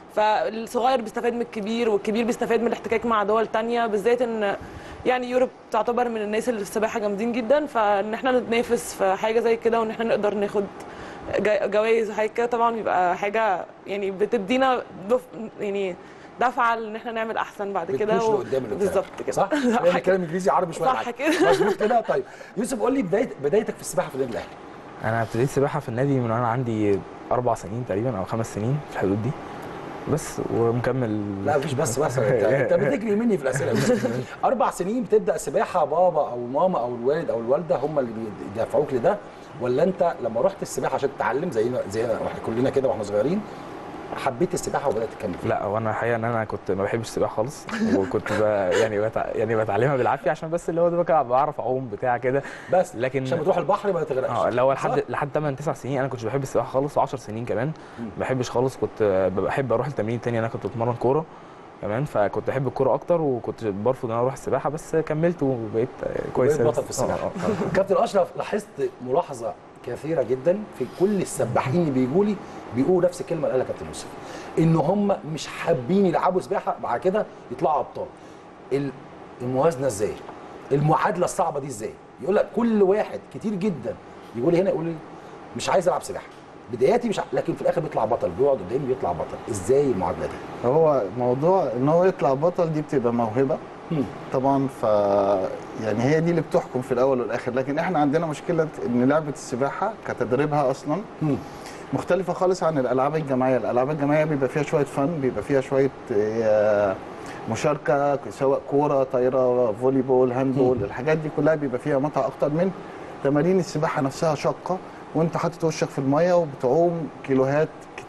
فالصغير بيستفاد من الكبير والكبير بيستفاد من الاحتكاك مع دول تانية بالذات إن يعني يوروب تعتبر من الناس اللي في السباحة جامدين جدا فإن احنا نتنافس في حاجة زي كده وإن احنا نقدر ناخد جا- جوائز وحاجات كده طبعا بيبقى حاجة يعني بتدينا دف يعني دفعة إن احنا نعمل أحسن بعد كده بتبوش و- لقدام اللي بالظبط كده صح؟ خلينا نتكلم انجليزي عربي شويه صح معاك. كده. مظبوط كده طيب يوسف قول لي بدايه بدايتك في السباحه في النادي الاهلي انا ابتديت سباحه في النادي من وانا عندي اربع سنين تقريبا او خمس سنين في الحدود دي بس ومكمل لا مفيش بس بس انت انت بتجري مني في الاسئله اربع سنين بتبدا سباحه بابا او ماما او الوالد او الوالده هم اللي بيدفعوك لده ولا انت لما رحت السباحه عشان تتعلم زينا زينا واحنا كلنا كده واحنا صغيرين حبيت السباحه وبدات تكمل فيها لا هو انا الحقيقه ان انا كنت ما بحبش السباحه خالص وكنت ب... يعني بتع... يعني بتعلمها بالعافيه عشان بس اللي هو ده بقى بعرف اعوم بتاع كده بس لكن عشان بتروح البحر ما تغرقش اه اللي هو لحد صح؟ لحد 8 9 سنين انا كنتش بحب السباحه خالص و10 سنين كمان مم. ما بحبش خالص كنت بحب اروح التمرين تاني انا كنت بتمرن كوره كمان فكنت بحب الكوره اكتر وكنت برفض ان انا اروح السباحه بس كملت وبقيت كويس بقيت بطل في السباحه كابتن اشرف لاحظت ملاحظه كثيره جدا في كل السباحين اللي بيجوا لي بيقولوا نفس الكلمه اللي قالها كابتن يوسف ان هم مش حابين يلعبوا سباحه بعد كده يطلعوا ابطال ال- الموازنه ازاي المعادله الصعبه دي ازاي يقول لك كل واحد كتير جدا يقول لي هنا يقول لي مش عايز العب سباحه بداياتي مش ع- لكن في الاخر بيطلع بطل بيقعد قدامي بيطلع بطل ازاي المعادله دي هو موضوع ان هو يطلع بطل دي بتبقى موهبه مم. طبعا ف يعني هي دي اللي بتحكم في الاول والاخر لكن احنا عندنا مشكله ان لعبه السباحه كتدريبها اصلا مم. مختلفه خالص عن الالعاب الجماعيه الالعاب الجماعيه بيبقى فيها شويه فن بيبقى فيها شويه آه، مشاركه سواء كوره طايره فولي بول هاند بول الحاجات دي كلها بيبقى فيها متعه اكتر من تمارين السباحه نفسها شاقه وانت حاطط وشك في الميه وبتعوم كيلوهات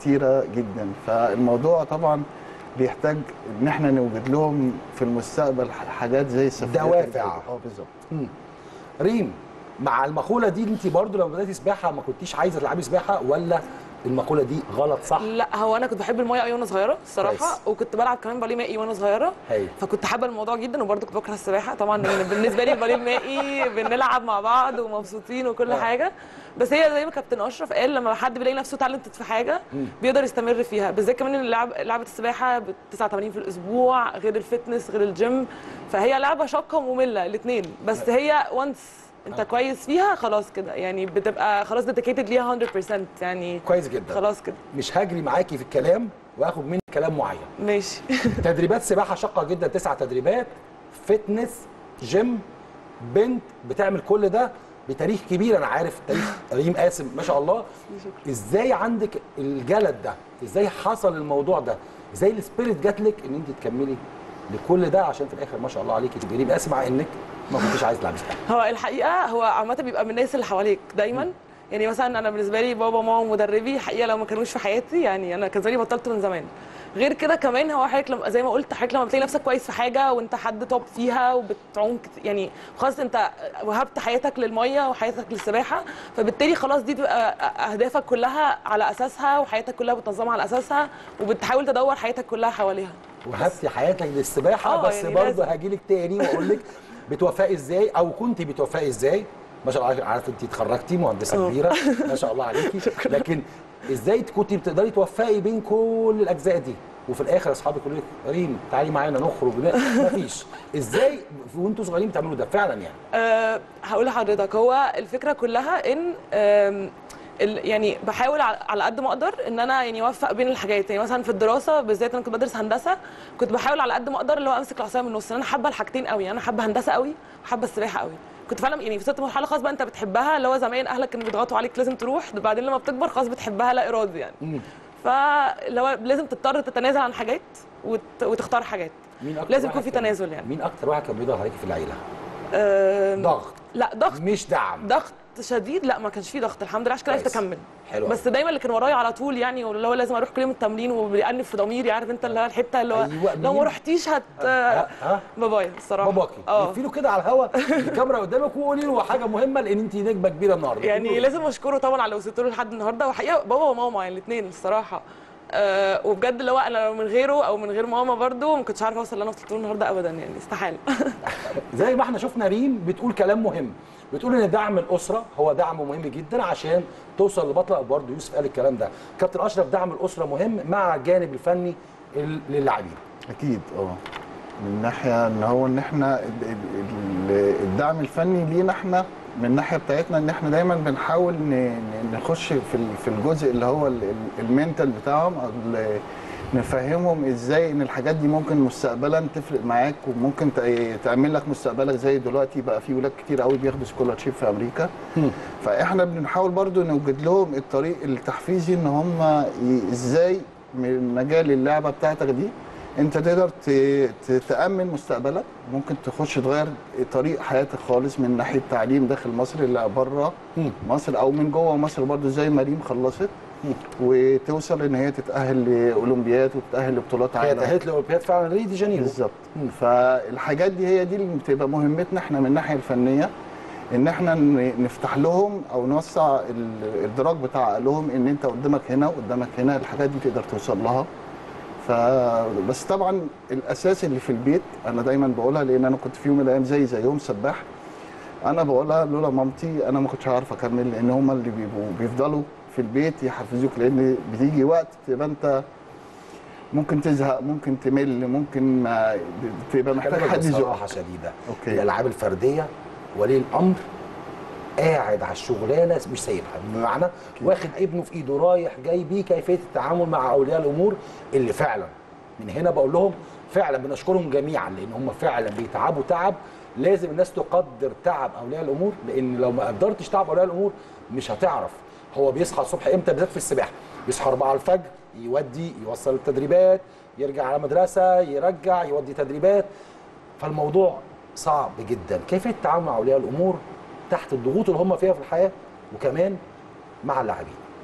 كتيره جدا فالموضوع طبعا بيحتاج ان احنا نوجد لهم في المستقبل ح- حاجات زي السفريات دوافع. الجاية. اه بالظبط ريم مع المقوله دي انت برضو لما بداتي سباحه ما كنتيش عايزه تلعبي سباحه ولا المقوله دي غلط صح لا هو انا كنت بحب المايه قوي وانا صغيره الصراحه كويس. وكنت بلعب كمان باليه مائي وانا صغيره هايل فكنت حابه الموضوع جدا وبرضه كنت بكره السباحه طبعا لان بالنسبه لي الباليه المائي بنلعب مع بعض ومبسوطين وكل آه. حاجه بس هي زي ما كابتن اشرف قال لما حد بيلاقي نفسه تالنتد في حاجه بيقدر يستمر فيها بالذات كمان ان لعب لعبه السباحه ب 89 في الاسبوع غير الفتنس غير الجيم فهي لعبه شاقه وممله الاثنين بس هي وانس انت كويس فيها خلاص كده يعني بتبقى خلاص ديديكيتد ليها 100% يعني كويس جدا خلاص كده مش هجري معاكي في الكلام واخد منك كلام معين ماشي تدريبات سباحه شاقه جدا تسع تدريبات فتنس جيم بنت بتعمل كل ده بتاريخ كبير انا عارف تاريخ ريم قاسم ما شاء الله ازاي عندك الجلد ده ازاي حصل الموضوع ده ازاي السبيريت جات لك ان انت تكملي لكل ده عشان في الاخر ما شاء الله عليكي تبقي ريم قاسم مع انك ما كنتش عايز تلعبي سباحه هو الحقيقه هو عامه بيبقى من الناس اللي حواليك دايما يعني مثلا انا بالنسبه لي بابا ماما مدربي حقيقه لو ما كانوش في حياتي يعني انا كان زماني بطلت من زمان غير كده كمان هو حضرتك لما زي ما قلت حضرتك لما بتلاقي نفسك كويس في حاجه وانت حد توب فيها وبتعوم كت- يعني خلاص انت وهبت حياتك للميه وحياتك للسباحه فبالتالي خلاص دي تبقى اهدافك كلها على اساسها وحياتك كلها بتنظمها على اساسها وبتحاول تدور حياتك كلها حواليها وهبتي حياتك للسباحه آه، بس يعني برضه لازم. هاجي لك تاني واقول لك بتوفقي ازاي او كنت بتوفقي ازاي ما شاء الله عارف انت اتخرجتي مهندسه آه. كبيره ما شاء الله عليكي لكن ازاي كنت بتقدري توفقي بين كل الاجزاء دي وفي الاخر اصحابك يقولوا لك ريم تعالي معانا نخرج ما فيش ازاي وانتوا صغيرين بتعملوا ده فعلا يعني أه هقول لحضرتك هو الفكره كلها ان آم، ال- يعني بحاول على على قد ما اقدر ان انا يعني اوفق بين الحاجات يعني مثلا في الدراسه بالذات انا كنت بدرس هندسه كنت بحاول على قد ما اقدر اللي هو امسك العصايه من النص لأن انا حابه الحاجتين قوي انا حابه هندسه قوي وحابه السباحه قوي كنت فعلا يعني في ست مرحله خلاص بقى انت بتحبها اللي هو زمان اهلك كانوا بيضغطوا عليك لازم تروح بعدين لما بتكبر خلاص بتحبها لا ارادي يعني فاللي هو لازم تضطر تتنازل عن حاجات وت... وتختار حاجات مين اكتر لازم واحد يكون في كان- تنازل يعني مين اكتر واحد كان بيضغط عليكي في العيله أم، ضغط لا ضغط مش دعم ضغط شديد لا ما كانش فيه ضغط الحمد لله عشان كده عرفت كويس. اكمل حلو بس دايما اللي كان ورايا على طول يعني واللي هو لازم اروح كل يوم التمرين وبيأنف في ضميري عارف انت اللي هو الحته اللي هو أيوة، لو مين؟ ما رحتيش هت ها ها بابايا الصراحه باباكي اه لفي له كده على الهوا الكاميرا قدامك وقولي له حاجه مهمه لان انت نجمه كبيره النهارده يعني لازم اشكره طبعا على اللي وصلت له لحد النهارده وحقيقه بابا وماما يعني الاثنين الصراحه أه وبجد اللي هو انا لو من غيره او من غير ماما برضو ما كنتش عارفه اوصل اللي انا وصلت له النهارده ابدا يعني استحاله زي ما احنا شفنا ريم بتقول كلام مهم بتقول ان دعم الاسره هو دعم مهم جدا عشان توصل لبطله برضه يوسف قال الكلام ده كابتن اشرف دعم الاسره مهم مع الجانب الفني ال- للاعبين اكيد اه من ناحيه ان هو ان احنا ال- ال- ال- الدعم الفني لينا احنا من الناحيه بتاعتنا ان احنا دايما بنحاول ن- ن- نخش في ال- في الجزء اللي هو ال- ال- المينتال بتاعهم أو ال- نفهمهم ازاي ان الحاجات دي ممكن مستقبلا تفرق معاك وممكن ت- تعمل لك مستقبلك زي دلوقتي بقى في ولاد كتير قوي بياخدوا سكولارشيب في امريكا فاحنا بنحاول برضو نوجد لهم الطريق التحفيزي ان هم ي- ازاي من مجال اللعبه بتاعتك دي انت تقدر ت- ت- تامن مستقبلك ممكن تخش تغير طريق حياتك خالص من ناحيه تعليم داخل مصر لا بره مصر او من جوه مصر برضو زي ما ريم خلصت وتوصل ان هي تتاهل لاولمبياد وتتاهل لبطولات هي عالم تاهلت لاولمبياد فعلا ريو دي جانيرو بالظبط فالحاجات دي هي دي اللي بتبقى مهمتنا احنا من الناحيه الفنيه ان احنا ن- نفتح لهم او نوسع ال- الادراك بتاع عقلهم ان انت قدامك هنا وقدامك هنا الحاجات دي تقدر توصل لها ف بس طبعا الاساس اللي في البيت انا دايما بقولها لان انا كنت في يوم من الايام زي زيهم سباح انا بقولها لولا مامتي انا ما كنتش هعرف اكمل لان هم اللي بيبقوا بيفضلوا في البيت يحفزوك لان بتيجي وقت تبقى انت ممكن تزهق ممكن تمل ممكن ما تبقى محتاج كلامك حد بصراحه يزقك شديده أوكي. الالعاب الفرديه ولي الامر قاعد على الشغلانه مش سايبها بمعنى واخد ابنه في ايده رايح جاي بيه كيفيه التعامل مع اولياء الامور اللي فعلا من هنا بقول لهم فعلا بنشكرهم جميعا لان هم فعلا بيتعبوا تعب لازم الناس تقدر تعب اولياء الامور لان لو ما قدرتش تعب اولياء الامور مش هتعرف هو بيصحى الصبح امتى بالذات في السباحه بيصحى 4 الفجر يودي يوصل التدريبات يرجع على مدرسه يرجع يودي تدريبات فالموضوع صعب جدا كيفيه التعامل مع اولياء الامور تحت الضغوط اللي هم فيها في الحياه وكمان مع اللاعبين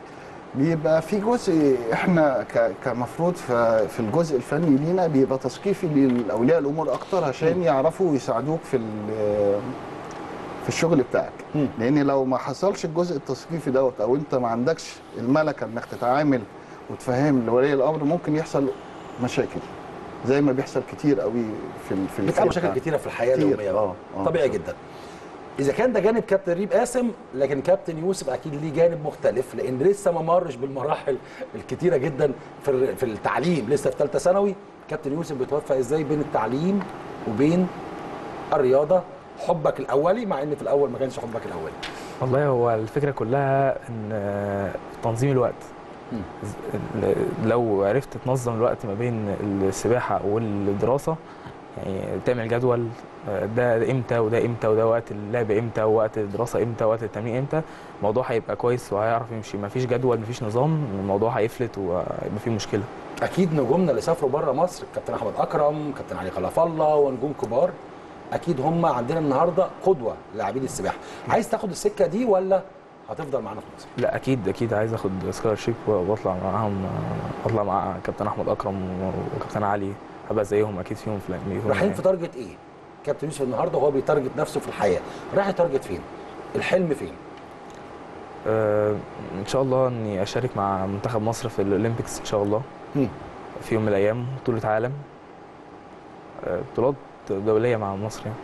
بيبقى في جزء احنا ك- كمفروض ف- في الجزء الفني لينا بيبقى تثقيفي لاولياء الامور اكتر عشان يعرفوا يساعدوك في ال- في الشغل بتاعك مم. لان لو ما حصلش الجزء التثقيفي دوت او انت ما عندكش الملكه انك تتعامل وتفهم لولي الامر ممكن يحصل مشاكل زي ما بيحصل كتير قوي في ال- في بتقابل الفريق مشاكل بتاعنا. كتيره في الحياه كتير، اليوميه اه آه. طبيعي جدا اذا كان ده جانب كابتن ريب قاسم لكن كابتن يوسف اكيد ليه جانب مختلف لان لسه ما مرش بالمراحل الكتيره جدا في ال- في التعليم لسه في ثالثه ثانوي كابتن يوسف بتوفق ازاي بين التعليم وبين الرياضه حبك الاولي مع ان في الاول ما كانش حبك الاولي والله هو الفكره كلها ان آه، تنظيم الوقت مم. ز- ال- لو عرفت تنظم الوقت ما بين السباحه والدراسه يعني تعمل جدول آه، ده امتى وده امتى وده وقت اللعب امتى ووقت الدراسه امتى ووقت التمرين امتى الموضوع هيبقى كويس وهيعرف يمشي ما فيش جدول ما فيش نظام الموضوع هيفلت وهيبقى فيه مشكله اكيد نجومنا اللي سافروا بره مصر كابتن احمد اكرم كابتن علي خلف الله ونجوم كبار اكيد هم عندنا النهارده قدوه لاعبين السباحه عايز تاخد السكه دي ولا هتفضل معانا في مصر لا اكيد اكيد عايز اخد سكولارشيب واطلع معاهم اطلع مع كابتن احمد اكرم وكابتن علي هبقى زيهم اكيد فيهم في فيهم رايحين يعني. في تارجت ايه كابتن يوسف النهارده وهو بيتارجت نفسه في الحياه رايح يتارجت فين الحلم فين آه، ان شاء الله اني اشارك مع منتخب مصر في الاولمبيكس ان شاء الله مم. في يوم من الايام بطوله عالم آه، بطولات دوليه مع مصر يعني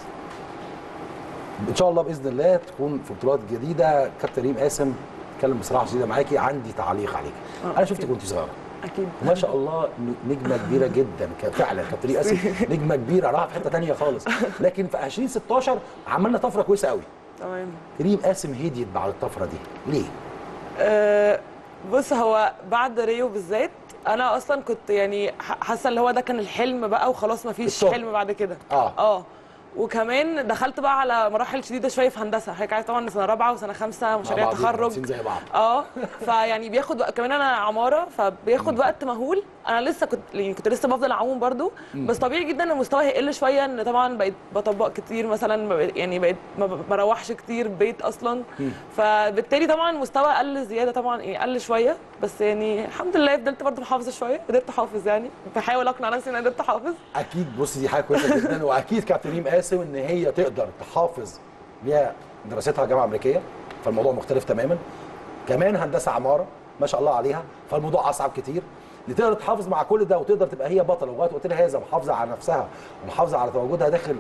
ان شاء الله باذن الله تكون في بطولات جديده كابتن ريم قاسم اتكلم بصراحه شديده معاكي عندي تعليق عليك آه، انا شفتك أكيد. وانت صغيره اكيد ما شاء الله نجمه كبيره جدا ك- فعلا كابتن ريم قاسم نجمه كبيره راح في حته ثانيه خالص لكن في 2016 عملنا طفره كويسه قوي تمام ريم قاسم هديت بعد الطفره دي ليه؟ أه بص هو بعد ريو بالذات انا اصلا كنت يعني ح- حاسه اللي هو ده كان الحلم بقى وخلاص ما فيش التوب. حلم بعد كده اه اه وكمان دخلت بقى على مراحل شديده شويه في هندسه هيك عارف طبعا سنه رابعه وسنه خمسه مشاريع مع بعضينا، تخرج لابسين زي بعض اه فيعني بياخد وقت كمان انا عماره فبياخد وقت مهول انا لسه كنت يعني كنت لسه بفضل اعوم برضو بس طبيعي جدا ان المستوى هيقل شويه ان طبعا بقيت بطبق كتير مثلا ما بقيت- يعني بقيت ما ب- بروحش كتير بيت اصلا فبالتالي طبعا المستوى قل زياده طبعا يعني قل شويه بس يعني الحمد لله فضلت برضو محافظه شويه قدرت احافظ يعني بحاول اقنع نفسي ان انا قدرت احافظ اكيد بصي دي حاجه كويسه جدا واكيد كابتن ريم قاسم ان هي تقدر تحافظ ليها دراستها جامعه امريكيه فالموضوع مختلف تماما كمان هندسه عماره ما شاء الله عليها فالموضوع اصعب كتير اللي تقدر تحافظ مع كل ده وتقدر تبقى هي بطله لغايه وقتنا هذا محافظه على نفسها ومحافظه على تواجدها داخل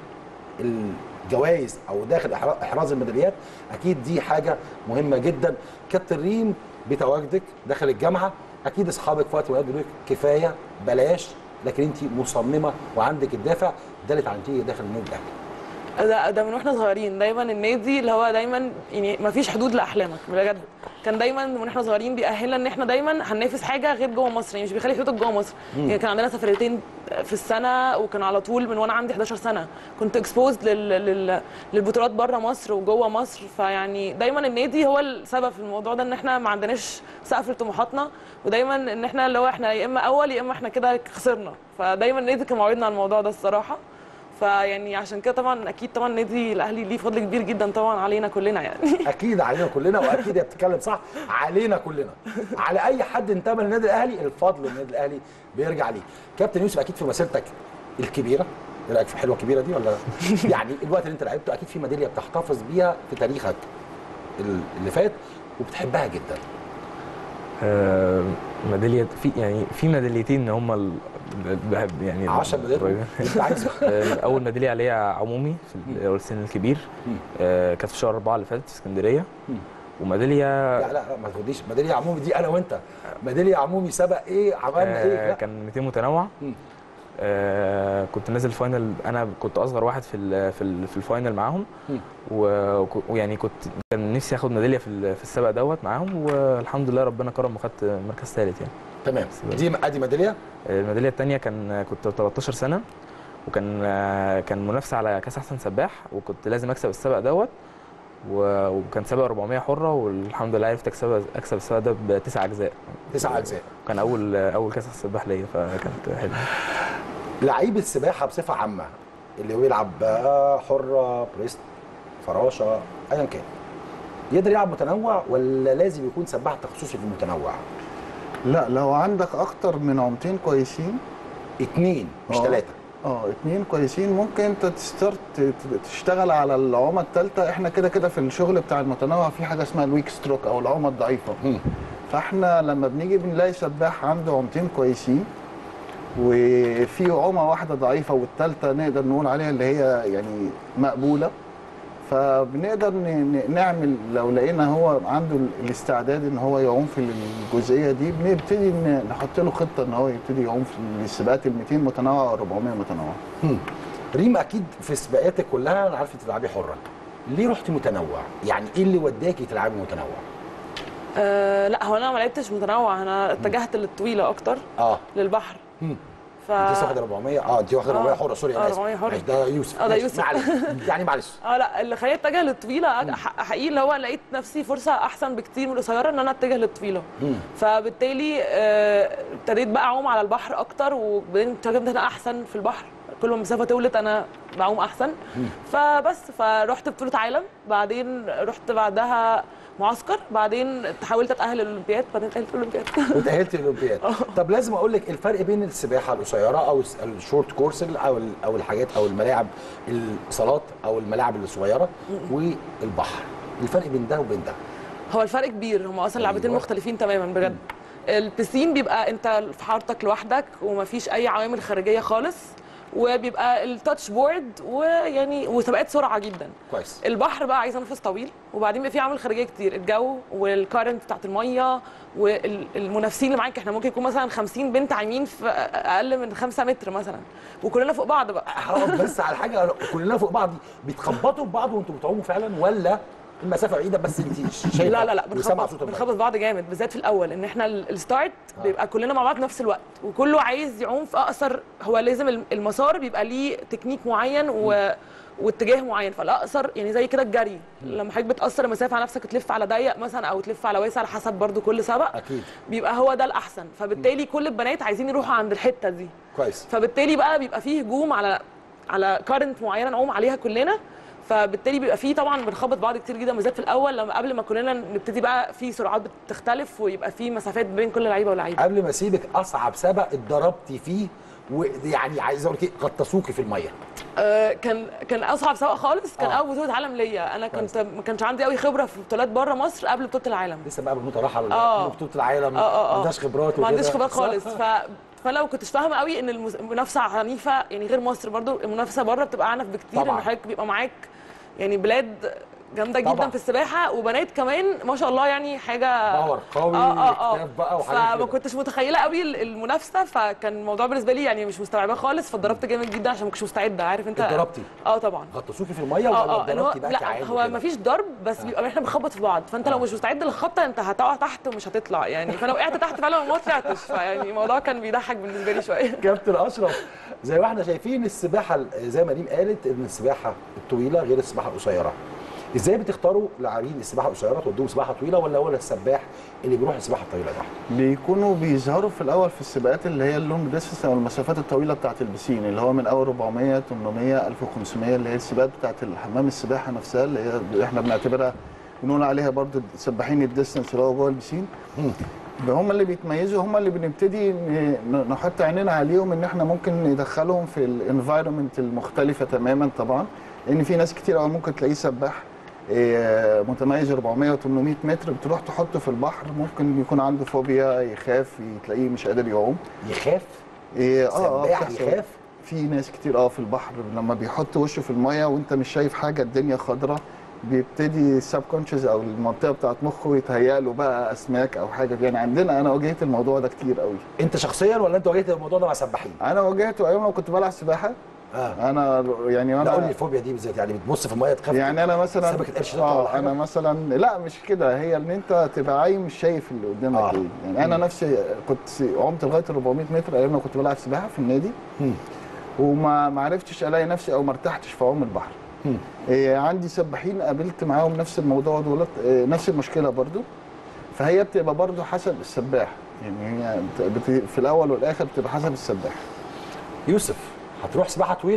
الجوائز او داخل إحرا- احراز الميداليات اكيد دي حاجه مهمه جدا كابتن ريم بتواجدك داخل الجامعه اكيد اصحابك في وقت من الأوقات بيقولوا لك كفايه بلاش لكن انت مصممه وعندك الدافع ده اللي اتعلمتيه داخل النادي الاهلي ده ده من واحنا صغيرين دايما النادي اللي هو دايما يعني ما فيش حدود لاحلامك بجد كان دايما من واحنا صغيرين بيأهلنا ان احنا دايما هننافس حاجه غير جوه مصر يعني مش بيخلي حدودك جوه مصر يعني كان عندنا سفريتين في السنه وكان على طول من وانا عندي 11 سنه كنت اكسبوزد لل... لل... للبطولات بره مصر وجوه مصر فيعني دايما النادي هو السبب في الموضوع ده ان احنا ما عندناش سقف لطموحاتنا ودايما ان احنا اللي هو احنا يا اما اول يا اما احنا كده خسرنا فدايما النادي كان موعدنا على الموضوع ده الصراحه فيعني عشان كده طبعا اكيد طبعا النادي الاهلي ليه فضل كبير جدا طبعا علينا كلنا يعني اكيد علينا كلنا واكيد هي بتتكلم صح علينا كلنا على اي حد انتمى للنادي الاهلي الفضل للنادي الاهلي بيرجع ليه كابتن يوسف اكيد في مسيرتك الكبيره ايه رايك في حلوه كبيره دي ولا يعني الوقت اللي انت لعبته اكيد في ميداليه بتحتفظ بيها في تاريخك اللي فات وبتحبها جدا آه، ميداليه في يعني في ميداليتين هم ال- بحب يعني 10 ميداليات قريبين. انت عايز آه، اول ميداليه عليها عمومي في السن الكبير مم. آه، كانت في شهر أربعة اللي فاتت في اسكندريه مم. وميداليه لا لا لا ما تقوليش ميداليه عمومي دي انا وانت ميداليه عمومي سبق ايه عملنا ايه آه، لا. كان 200 متنوع مم. آه كنت نازل فاينل انا كنت اصغر واحد في ال في, ال في الفاينل معاهم مم. و- وك- ويعني كنت كان نفسي اخد ميداليه في, ال- في السباق دوت معاهم والحمد لله ربنا كرم وخدت مركز ثالث يعني تمام دي ادي ميداليه الميداليه الثانيه كان كنت 13 سنه وكان آه، كان منافسه على كاس احسن سباح وكنت لازم اكسب السباق دوت و- وكان سباق 400 حره والحمد لله عرفت اكسب اكسب السباق ده بتسع اجزاء تسع اجزاء كان اول اول كاس احسن سباح ليا فكانت حلوه لعيب السباحه بصفه عامه اللي هو يلعب بقى حره بريست فراشه ايا كان يقدر يلعب متنوع ولا لازم يكون سباح تخصصي في المتنوع لا لو عندك اكتر من عمتين كويسين اتنين مش آه. ثلاثه اه اتنين كويسين ممكن انت تستارت ت- تشتغل على العومه الثالثه احنا كده كده في الشغل بتاع المتنوع في حاجه اسمها الويك ستروك او العومه الضعيفه مم. فاحنا لما بنيجي بنلاقي سباح عنده عمتين كويسين وفي عومه واحده ضعيفه والثالثه نقدر نقول عليها اللي هي يعني مقبوله فبنقدر ن- ن- نعمل لو لقينا هو عنده ال- الاستعداد ان هو يعوم في الجزئيه دي بنبتدي ن- نحط له خطه ان هو يبتدي يعوم في السباقات ال 200 متنوع او 400 متنوع مم. ريم اكيد في سباقاتك كلها انا عارف إنت تلعبي حره ليه رحتي متنوع يعني ايه اللي وداكي تلعبي متنوع أه لا هو انا ما لعبتش متنوع انا اتجهت للطويله اكتر اه للبحر مم. ف انت لسه واخده 400 اه انت واخده 400 آه. حره سوري آه، انا اسف 400 حرة. ماشي، ده يوسف آه، ده ماشي، يوسف. معلش يعني معلش اه لا اللي خلاني اتجه للطويله ح- حقيقي اللي هو لقيت نفسي فرصه احسن بكتير من القصيره ان انا اتجه للطويله مم. فبالتالي آه، ابتديت بقى اعوم على البحر اكتر وبعدين اكتشفت ان انا احسن في البحر كل ما المسافه تولت انا بعوم احسن فبس فرحت بطوله عالم بعدين رحت بعدها معسكر بعدين حاولت اتاهل للاولمبياد بعدين اتاهلت للاولمبياد وتاهلت للاولمبياد طب لازم اقول لك الفرق بين السباحه القصيره او الس- الشورت كورس او ال- او الحاجات او الملاعب الصالات او الملاعب الصغيره والبحر الفرق بين ده وبين ده هو الفرق كبير هم اصلا لعبتين أيوة. مختلفين تماما بجد البسين بيبقى انت في حارتك لوحدك ومفيش اي عوامل خارجيه خالص وبيبقى التاتش بورد ويعني وسباقات سرعه جدا كويس البحر بقى عايز نفس طويل وبعدين بيبقى فيه عوامل خارجيه كتير الجو والكارنت بتاعت الميه والمنافسين اللي معاك احنا ممكن يكون مثلا 50 بنت عايمين في اقل من 5 متر مثلا وكلنا فوق بعض بقى هقف بس على حاجه كلنا فوق بعض بيتخبطوا ببعض وانتوا بتعوموا فعلا ولا المسافه بعيده بس انت شايفه لا لا لا وسامعه بنخبط صوت المية. بنخبط بعض جامد بالذات في الاول ان احنا ال- الستارت بيبقى كلنا مع بعض في نفس الوقت وكله عايز يعوم في اقصر هو لازم الم- المسار بيبقى ليه تكنيك معين و واتجاه معين فالاقصر يعني زي كده الجري لما حضرتك بتقصر المسافه على نفسك تلف على ضيق مثلا او تلف على واسع على حسب برضو كل سبق اكيد بيبقى هو ده الاحسن فبالتالي كل البنات عايزين يروحوا عند الحته دي كويس فبالتالي بقى بيبقى فيه هجوم على على كارنت معينه نعوم عليها كلنا فبالتالي بيبقى فيه طبعا بنخبط بعض كتير جدا بالذات في الاول لما قبل ما كلنا نبتدي بقى في سرعات بتختلف ويبقى في مسافات بين كل لعيبه ولعيبه قبل ما اسيبك اصعب سبق اتضربتي فيه ويعني عايز اقول لك ايه غطسوكي في الميه آه كان كان اصعب سباق خالص كان آه. اول بطوله عالم ليا انا كويس. كنت ما كانش عندي قوي خبره في بطولات بره مصر قبل بطوله العالم لسه بقى بنوته راحه آه. بطوله العالم اه اه ما اه عندهاش خبرات ما عنديش وكده. خبرات صح؟ خالص ف فانا ما كنتش فاهمه قوي ان المس- المنافسه عنيفه يعني غير مصر برضو المنافسه بره بتبقى اعنف بكتير طبعاً. ان حضرتك بيبقى معاك يعني بلاد جامده طبعاً. جدا في السباحه وبنات كمان ما شاء الله يعني حاجه باور قوي اه اه واكتاف اه بقى وحاجات فما كده. كنتش متخيله قوي ال- المنافسه فكان الموضوع بالنسبه لي يعني مش مستوعباه خالص فاتضربت جامد جدا عشان ما كنتش مستعده عارف انت اتضربتي اه طبعا غطسوكي في الميه اه ولا اه إن هو اتضربتي بقى لا كعادي هو وكده؟ ما فيش ضرب بس بيبقى احنا بنخبط في بعض فانت لو مش مستعد للخبطه انت هتقع تحت ومش هتطلع يعني فانا وقعت تحت فعلا وما طلعتش فيعني الموضوع كان بيضحك بالنسبه لي شويه كابتن اشرف زي ما احنا شايفين السباحه زي ما ريم قالت ان السباحه الطويله غير السباحه القصيره ازاي بتختاروا لاعبين السباحه القصيره تودوهم سباحه طويله ولا هو السباح اللي بيروح السباحه الطويله ده بيكونوا بيظهروا في الاول في السباقات اللي هي اللونج ديستنس او المسافات الطويله بتاعه البسين اللي هو من اول 400 800 1500 اللي هي السباقات بتاعه الحمام السباحه نفسها اللي هي اللي احنا بنعتبرها بنقول عليها برضو سباحين الديستنس اللي هو جوه البسين هم اللي بيتميزوا هم اللي بنبتدي ن- نحط عينينا عليهم ان احنا ممكن ندخلهم في الانفايرمنت المختلفه تماما طبعا لان في ناس كتير قوي ممكن تلاقيه سباح إيه، متميز 400 و 800 متر بتروح تحطه في البحر ممكن يكون عنده فوبيا يخاف تلاقيه مش قادر يعوم يخاف إيه، اه اه سباح بتحصل. يخاف في ناس كتير اه في البحر لما بيحط وشه في الميه وانت مش شايف حاجه الدنيا خضراء بيبتدي السب كونشس او المنطقه بتاعت مخه يتهيأ له بقى اسماك او حاجه يعني عندنا انا واجهت الموضوع ده كتير قوي انت شخصيا ولا انت واجهت الموضوع ده مع سباحين انا واجهته ايام ما كنت بلعب سباحه اه انا يعني لا قول لي انا الفوبيا دي بالذات يعني بتبص في الميه تخاف يعني انا مثلا سمكة قرش تطلع ولا اه حاجة؟ انا مثلا لا مش كده هي ان انت تبقى عايم مش شايف اللي قدامك آه. ايه يعني انا نفسي كنت عمت لغايه ال 400 متر ايام ما كنت بلعب سباحه في النادي مم. وما ما عرفتش الاقي نفسي او ما ارتحتش في عوم البحر مم. إيه عندي سباحين قابلت معاهم نفس الموضوع دولت إيه نفس المشكله برضو فهي بتبقى برضو حسب السباح يعني هي بت- بت- في الاول والاخر بتبقى حسب السباح يوسف هتروح سباحه طويله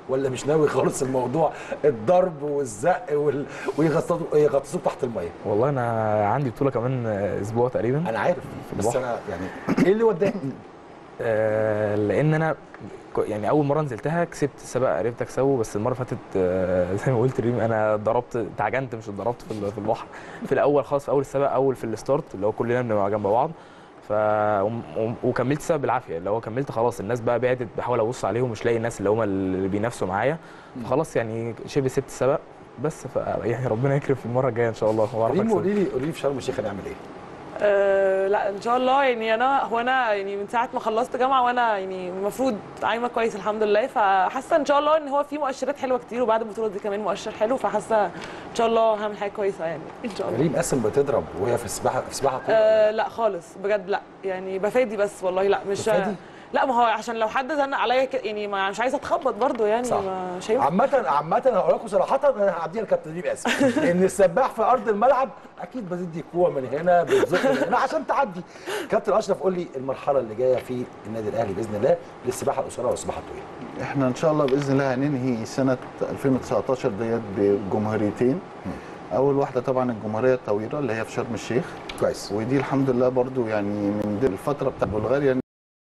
ولا مش ناوي خالص الموضوع الضرب والزق وال... ويغطسوا يغطسوك تحت الميه والله انا عندي بطوله كمان اسبوع تقريبا انا عارف بس البحر. انا يعني ايه اللي وداك آه، لان انا ك- يعني اول مره نزلتها كسبت السباق عرفت اكسبه بس المره اللي فاتت آه، زي ما قلت ريم انا ضربت اتعجنت مش اتضربت في ال- في البحر في الاول خالص في اول السباق اول في الستارت اللي هو كلنا بنبقى جنب بعض ف وم- وم- وكملت السباق بالعافيه اللي هو كملت خلاص الناس بقى بعدت بحاول ابص عليهم مش لاقي الناس اللي هم اللي بينافسوا معايا فخلاص يعني شبه سبت السباق بس ف يعني ربنا يكرم في المره الجايه ان شاء الله واعرف ريم أكسب. قولي لي قولي لي في شرم الشيخ هنعمل ايه أه لا ان شاء الله يعني انا هو انا يعني من ساعه ما خلصت جامعه وانا يعني المفروض عايمه كويس الحمد لله فحاسه ان شاء الله ان هو في مؤشرات حلوه كتير وبعد البطوله دي كمان مؤشر حلو فحاسه ان شاء الله هعمل حاجه كويسه يعني ان شاء الله ريم قاسم بتضرب وهي في السباحه في السباحه طول أه لا خالص بجد لا يعني بفادي بس والله لا مش بتفادي؟ لا ما هو عشان لو حد زنق عليا كده يعني ما مش عايزه اتخبط برضو يعني صح. ما مش هينفع عامة عامة هقول لكم صراحة انا هعديها لكابتن ريم قاسم ان السباح في ارض الملعب اكيد بتدي قوة من هنا بتزق من هنا عشان تعدي كابتن اشرف قول لي المرحلة اللي جاية في النادي الاهلي باذن الله للسباحة القصيرة والسباحة الطويلة احنا ان شاء الله باذن الله هننهي سنه 2019 ديت بجمهوريتين اول واحده طبعا الجمهوريه الطويله اللي هي في شرم الشيخ كويس ودي الحمد لله برضو يعني من دي الفتره بتاع بلغاريا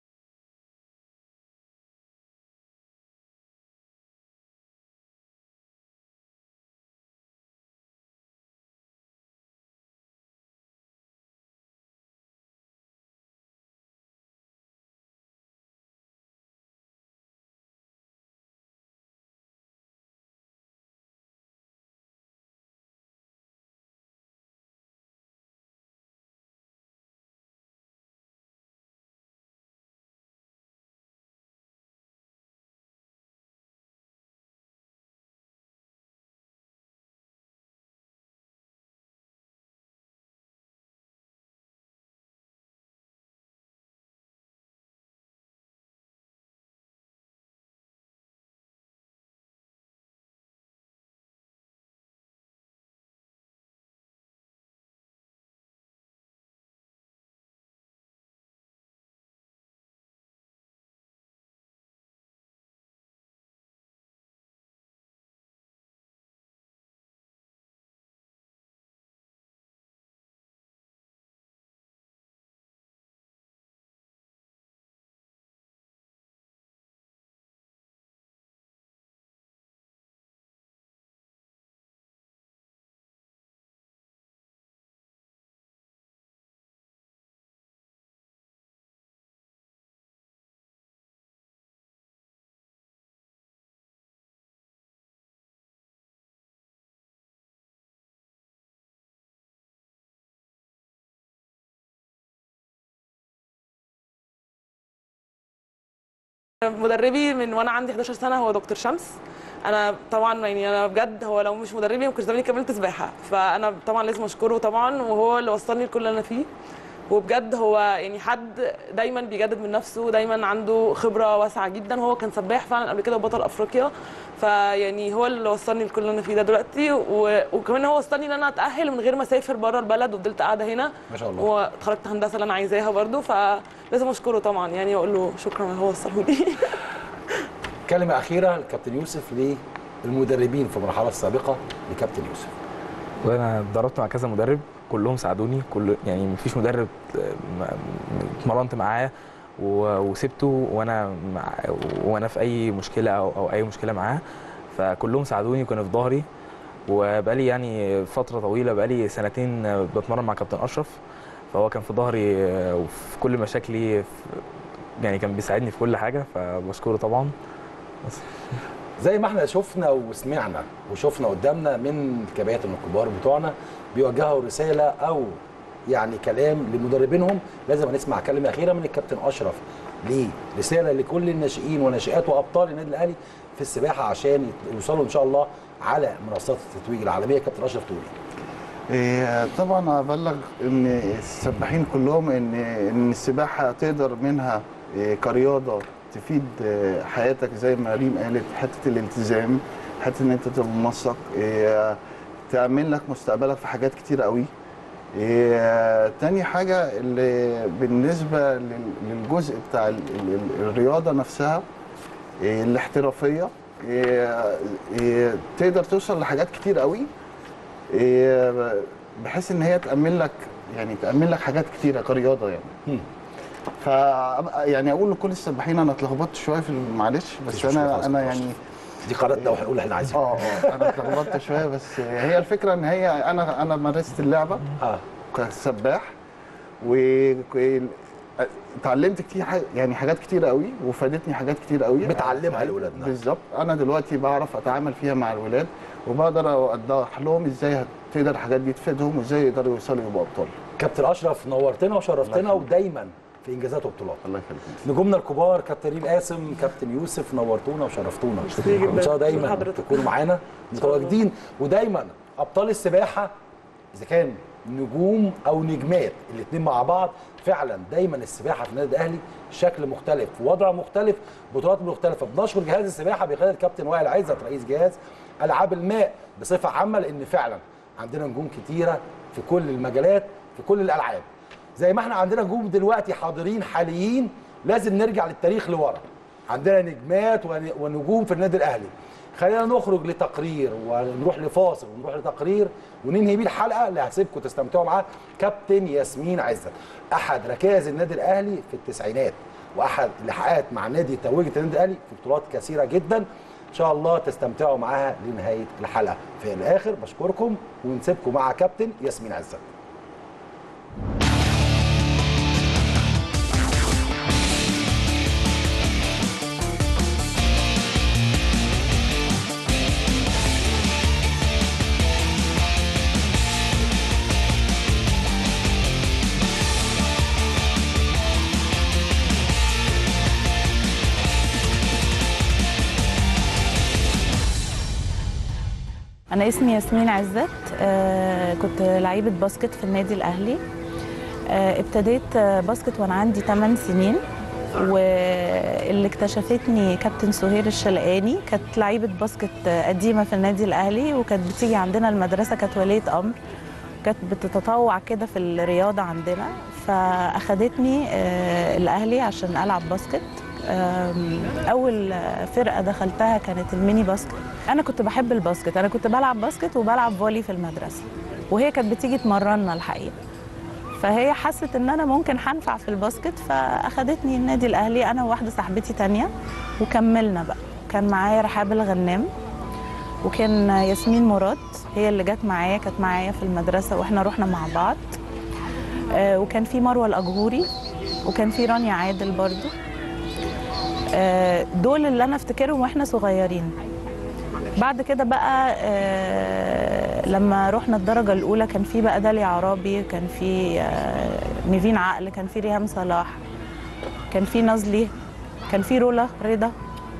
مدربي من وانا عندي 11 سنه هو دكتور شمس انا طبعا يعني انا بجد هو لو مش مدربي ما كنتش زماني كملت سباحه فانا طبعا لازم اشكره طبعا وهو اللي وصلني لكل اللي انا فيه وبجد هو يعني حد دايما بيجدد من نفسه دايما عنده خبره واسعه جدا هو كان سباح فعلا قبل كده وبطل افريقيا فيعني هو اللي وصلني لكل اللي انا فيه ده دلوقتي و... وكمان هو وصلني ان انا اتاهل من غير ما اسافر بره البلد وفضلت قاعده هنا ما شاء الله واتخرجت هندسه اللي انا عايزاها برضو فلازم اشكره طبعا يعني واقول له شكرا هو وصله لي كلمة أخيرة لكابتن يوسف للمدربين في المرحلة السابقة لكابتن يوسف وانا اتدربت مع كذا مدرب كلهم ساعدوني كل يعني مفيش مدرب م- اتمرنت معاه و- وسبته وانا مع وانا في اي مشكله او, أو اي مشكله معاه فكلهم ساعدوني وكانوا في ظهري وبقالي يعني فتره طويله بقالي سنتين بتمرن مع كابتن اشرف فهو كان في ظهري وفي كل مشاكلي في- يعني كان بيساعدني في كل حاجه فبشكره طبعا بس. زي ما احنا شفنا وسمعنا وشفنا قدامنا من الكباتن الكبار بتوعنا بيوجهوا رسالة أو يعني كلام لمدربينهم لازم نسمع كلمة أخيرة من الكابتن أشرف ليه؟ رسالة لكل الناشئين وناشئات وأبطال النادي الأهلي في السباحة عشان يوصلوا إن شاء الله على منصات التتويج العالمية كابتن أشرف تقول إيه؟ إيه، طبعا ابلغ ان السباحين كلهم ان ان السباحه تقدر منها إيه، كرياضه تفيد إيه، حياتك زي ما ريم قالت حته الالتزام حته ان انت تبقى منسق إيه، تعمل لك مستقبلك في حاجات كتير قوي إيه، تاني حاجه اللي بالنسبه لل- للجزء بتاع ال- ال- ال- الرياضه نفسها إيه، الاحترافيه إيه إيه تقدر توصل لحاجات كتير قوي إيه بحيث ان هي تامن لك يعني تامن لك حاجات كتيره كرياضه يعني مم. ف يعني اقول لكل السباحين انا اتلخبطت شويه في معلش بس مفيش مشكلة خالص، انا انا مفيش يعني دي قناتنا وهنقول اللي احنا عايزينه اه اه انا اتلخبطت شويه بس هي الفكره ان هي انا انا مارست اللعبه اه كسباح و و- اتعلمت كتير ح- يعني حاجات كتير قوي وفادتني حاجات كتير قوي بتعلمها لاولادنا بالظبط انا دلوقتي بعرف اتعامل فيها مع الولاد وبقدر اوضح لهم ازاي تقدر الحاجات دي تفيدهم وازاي يقدروا يوصلوا يبقوا ابطال كابتن اشرف نورتنا الله وشرفتنا يخليك. ودايما في انجازات وبطولات الله يخليك نجومنا الكبار كابتن ريم قاسم كابتن يوسف نورتونا وشرفتونا ميرسي جداً. ان شاء الله دايما حضرتك. تكونوا معانا متواجدين ودايما ابطال السباحه اذا كان نجوم او نجمات الاثنين مع بعض فعلا دايما السباحه في النادي الاهلي شكل مختلف وضع مختلف بطولات مختلفه بنشكر جهاز السباحه بقياده الكابتن وائل عزت رئيس جهاز العاب الماء بصفه عامه لان فعلا عندنا نجوم كتيره في كل المجالات في كل الالعاب زي ما احنا عندنا نجوم دلوقتي حاضرين حاليين لازم نرجع للتاريخ لورا عندنا نجمات ون- ونجوم في النادي الاهلي خلينا نخرج لتقرير ونروح لفاصل ونروح لتقرير وننهي بيه الحلقه اللي هسيبكم تستمتعوا معاها كابتن ياسمين عزت احد ركائز النادي الاهلي في التسعينات واحد اللي حققت مع نادي توجه النادي الاهلي في بطولات كثيره جدا ان شاء الله تستمتعوا معاها لنهايه الحلقه في الاخر بشكركم ونسيبكم مع كابتن ياسمين عزت أنا اسمي ياسمين عزت آه، كنت لعيبة باسكت في النادي الأهلي آه، ابتديت آه، باسكت وأنا عندي 8 سنين واللي اكتشفتني كابتن سهير الشلقاني كانت لعيبة باسكت آه، قديمة في النادي الأهلي وكانت بتيجي عندنا المدرسة كانت ولية أمر كانت بتتطوع كده في الرياضة عندنا فأخدتني آه، الأهلي عشان ألعب باسكت آم، أول فرقة دخلتها كانت الميني باسكت أنا كنت بحب الباسكت أنا كنت بلعب باسكت وبلعب فولي في المدرسة وهي كانت بتيجي تمرنا الحقيقة فهي حست ان انا ممكن هنفع في الباسكت فاخدتني النادي الاهلي انا وواحده صاحبتي تانية وكملنا بقى كان معايا رحاب الغنام وكان ياسمين مراد هي اللي جت معايا كانت معايا في المدرسه واحنا رحنا مع بعض آه، وكان في مروه الاجهوري وكان في رانيا عادل برضو آه، دول اللي انا افتكرهم واحنا صغيرين بعد كده بقى آه، لما رحنا الدرجة الأولى كان في بقى داليا عرابي كان في آه، نيفين عقل كان في ريهام صلاح كان في نازلي كان في رولا رضا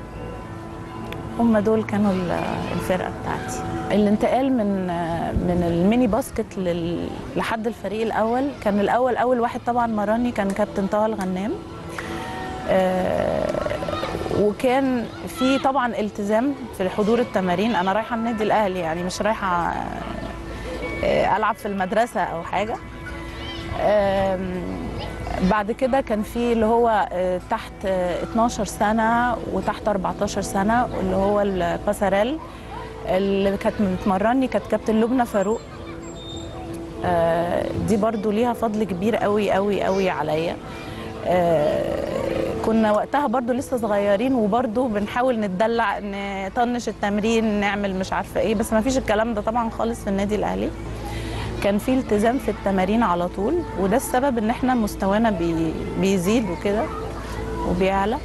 هم دول كانوا ال- الفرقة بتاعتي الانتقال من آه، من الميني باسكت لل- لحد الفريق الأول كان الأول أول واحد طبعا مرني كان كابتن طه الغنام آه، وكان في طبعا التزام في حضور التمارين انا رايحه النادي الاهلي يعني مش رايحه آه، العب في المدرسه او حاجه آم، بعد كده كان في اللي هو آه، تحت آه، 12 سنه وتحت 14 سنه اللي هو الباساريل اللي كانت بتمرني كانت كابتن لبنى فاروق آه، دي برضو ليها فضل كبير قوي قوي قوي عليا آه، كنا وقتها برضو لسه صغيرين وبرضو بنحاول نتدلع نطنش التمرين نعمل مش عارفه ايه بس ما فيش الكلام ده طبعا خالص في النادي الاهلي كان في التزام في التمارين على طول وده السبب ان احنا مستوانا بي بيزيد وكده وبيعلى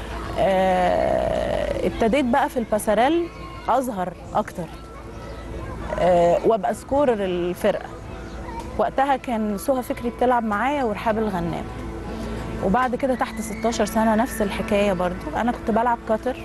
آه، ابتديت بقى في الباساريل اظهر اكتر آه، وابقى سكورر الفرقه وقتها كان سهى فكري بتلعب معايا ورحاب الغنام وبعد كده تحت 16 سنه نفس الحكايه برضو انا كنت بلعب كاتر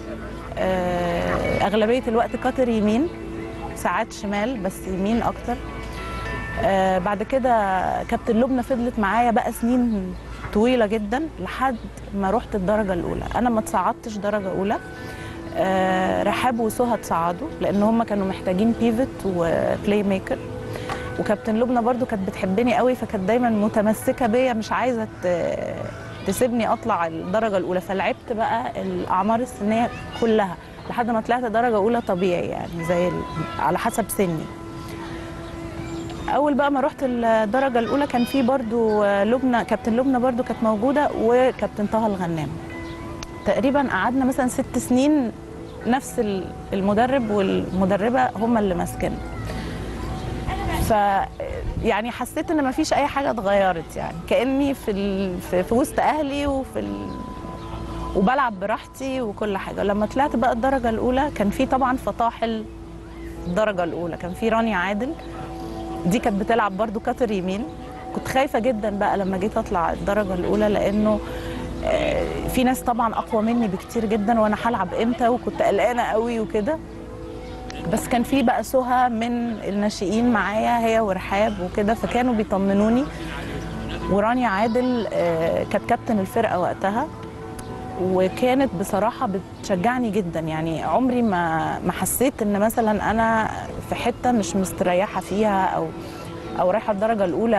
آه، اغلبيه الوقت كاتر يمين ساعات شمال بس يمين اكتر آه، بعد كده كابتن لبنى فضلت معايا بقى سنين طويله جدا لحد ما رحت الدرجه الاولى انا ما تصعدتش درجه اولى آه، رحاب وسهى تصعدوا لان هم كانوا محتاجين بيفت وبلاي ميكر وكابتن لبنى برضو كانت بتحبني قوي فكانت دايما متمسكه بيا مش عايزه ت- تسيبني اطلع الدرجه الاولى فلعبت بقى الاعمار السنيه كلها لحد ما طلعت درجه اولى طبيعي يعني زي ال- على حسب سني اول بقى ما رحت الدرجه الاولى كان في برضو آه، لبنى كابتن لبنى برضو كانت موجوده وكابتن طه الغنام تقريبا قعدنا مثلا ست سنين نفس ال- المدرب والمدربه هم اللي ماسكين ف يعني حسيت ان مفيش اي حاجه اتغيرت يعني كاني في ال... في, في وسط اهلي وفي ال... وبلعب براحتي وكل حاجه لما طلعت بقى الدرجه الاولى كان في طبعا فطاحل الدرجه الاولى كان في رانيا عادل دي كانت بتلعب برضو كاتر يمين كنت خايفه جدا بقى لما جيت اطلع الدرجه الاولى لانه آه، في ناس طبعا اقوى مني بكتير جدا وانا هلعب امتى وكنت قلقانه قوي وكده بس كان في بقى سهى من الناشئين معايا هي ورحاب وكده فكانوا بيطمنوني ورانيا عادل آه، كانت كابتن الفرقه وقتها وكانت بصراحه بتشجعني جدا يعني عمري ما ما حسيت ان مثلا انا في حته مش مستريحه فيها او او رايحه الدرجه الاولى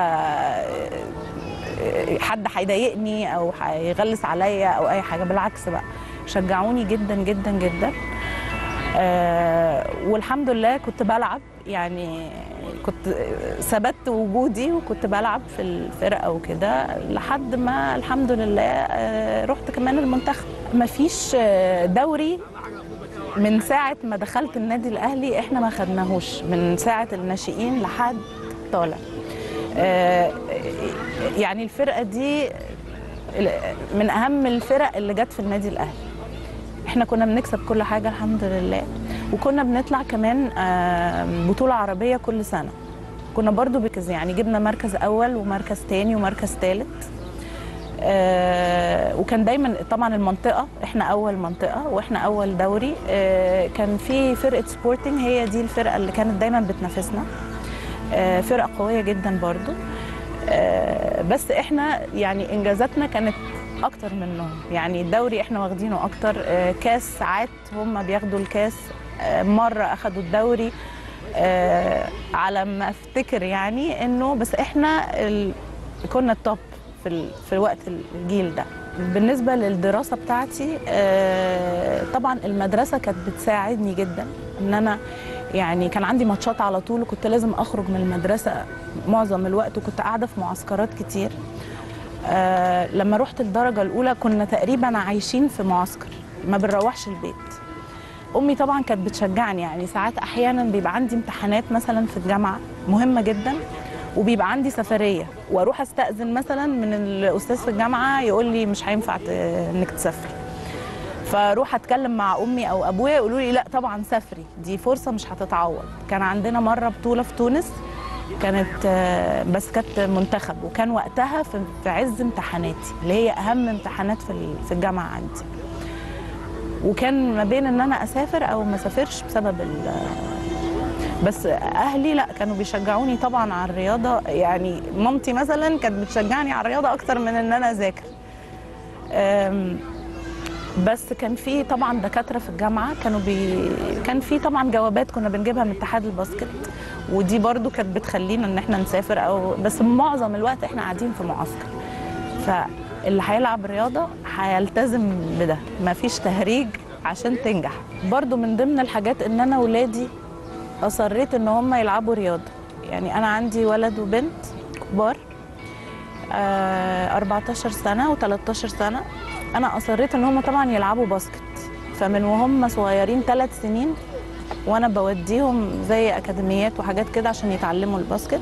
آه، حد هيضايقني او هيغلس عليا او اي حاجه بالعكس بقى شجعوني جدا جدا جدا آه والحمد لله كنت بلعب يعني كنت ثبت وجودي وكنت بلعب في الفرقه وكده لحد ما الحمد لله آه رحت كمان المنتخب مفيش آه، دوري من ساعه ما دخلت النادي الاهلي احنا ما خدناهوش من ساعه الناشئين لحد طالع آه، يعني الفرقه دي من اهم الفرق اللي جت في النادي الاهلي احنا كنا بنكسب كل حاجه الحمد لله وكنا بنطلع كمان آه، بطوله عربيه كل سنه كنا برضو بكز يعني جبنا مركز اول ومركز تاني ومركز تالت آه، وكان دايما طبعا المنطقه احنا اول منطقه واحنا اول دوري آه، كان في فرقه سبورتنج هي دي الفرقه اللي كانت دايما بتنافسنا آه، فرقه قويه جدا برضو آه، بس احنا يعني انجازاتنا كانت اكتر منهم يعني الدوري احنا واخدينه اكتر آه، كاس ساعات هم بياخدوا الكاس آه، مره اخدوا الدوري آه، على ما افتكر يعني انه بس احنا ال... كنا التوب في ال... في وقت الجيل ده بالنسبه للدراسه بتاعتي آه، طبعا المدرسه كانت بتساعدني جدا ان انا يعني كان عندي ماتشات على طول وكنت لازم اخرج من المدرسه معظم الوقت وكنت قاعده في معسكرات كتير آه لما رحت الدرجه الاولى كنا تقريبا عايشين في معسكر ما بنروحش البيت امي طبعا كانت بتشجعني يعني ساعات احيانا بيبقى عندي امتحانات مثلا في الجامعه مهمه جدا وبيبقى عندي سفريه واروح استاذن مثلا من الاستاذ في الجامعه يقول لي مش هينفع ت- انك تسافري فاروح اتكلم مع امي او ابويا يقولوا لي لا طبعا سافري دي فرصه مش هتتعوض كان عندنا مره بطوله في تونس كانت آه، بس كانت منتخب وكان وقتها في في عز امتحاناتي اللي هي اهم امتحانات في ال- في الجامعه عندي وكان ما بين ان انا اسافر او ما اسافرش بسبب ال بس اهلي لا كانوا بيشجعوني طبعا على الرياضه يعني مامتي مثلا كانت بتشجعني على الرياضه اكتر من ان انا اذاكر أم، بس كان في طبعا دكاتره في الجامعه كانوا بي... كان في طبعا جوابات كنا بنجيبها من اتحاد الباسكت ودي برضو كانت بتخلينا ان احنا نسافر او بس معظم الوقت احنا قاعدين في معسكر فاللي هيلعب رياضه هيلتزم بده مفيش تهريج عشان تنجح برضو من ضمن الحاجات ان انا ولادي اصريت ان هم يلعبوا رياضه يعني انا عندي ولد وبنت كبار آه 14 سنه و13 سنه انا اصريت ان هم طبعا يلعبوا باسكت فمن وهم صغيرين ثلاث سنين وانا بوديهم زي اكاديميات وحاجات كده عشان يتعلموا الباسكت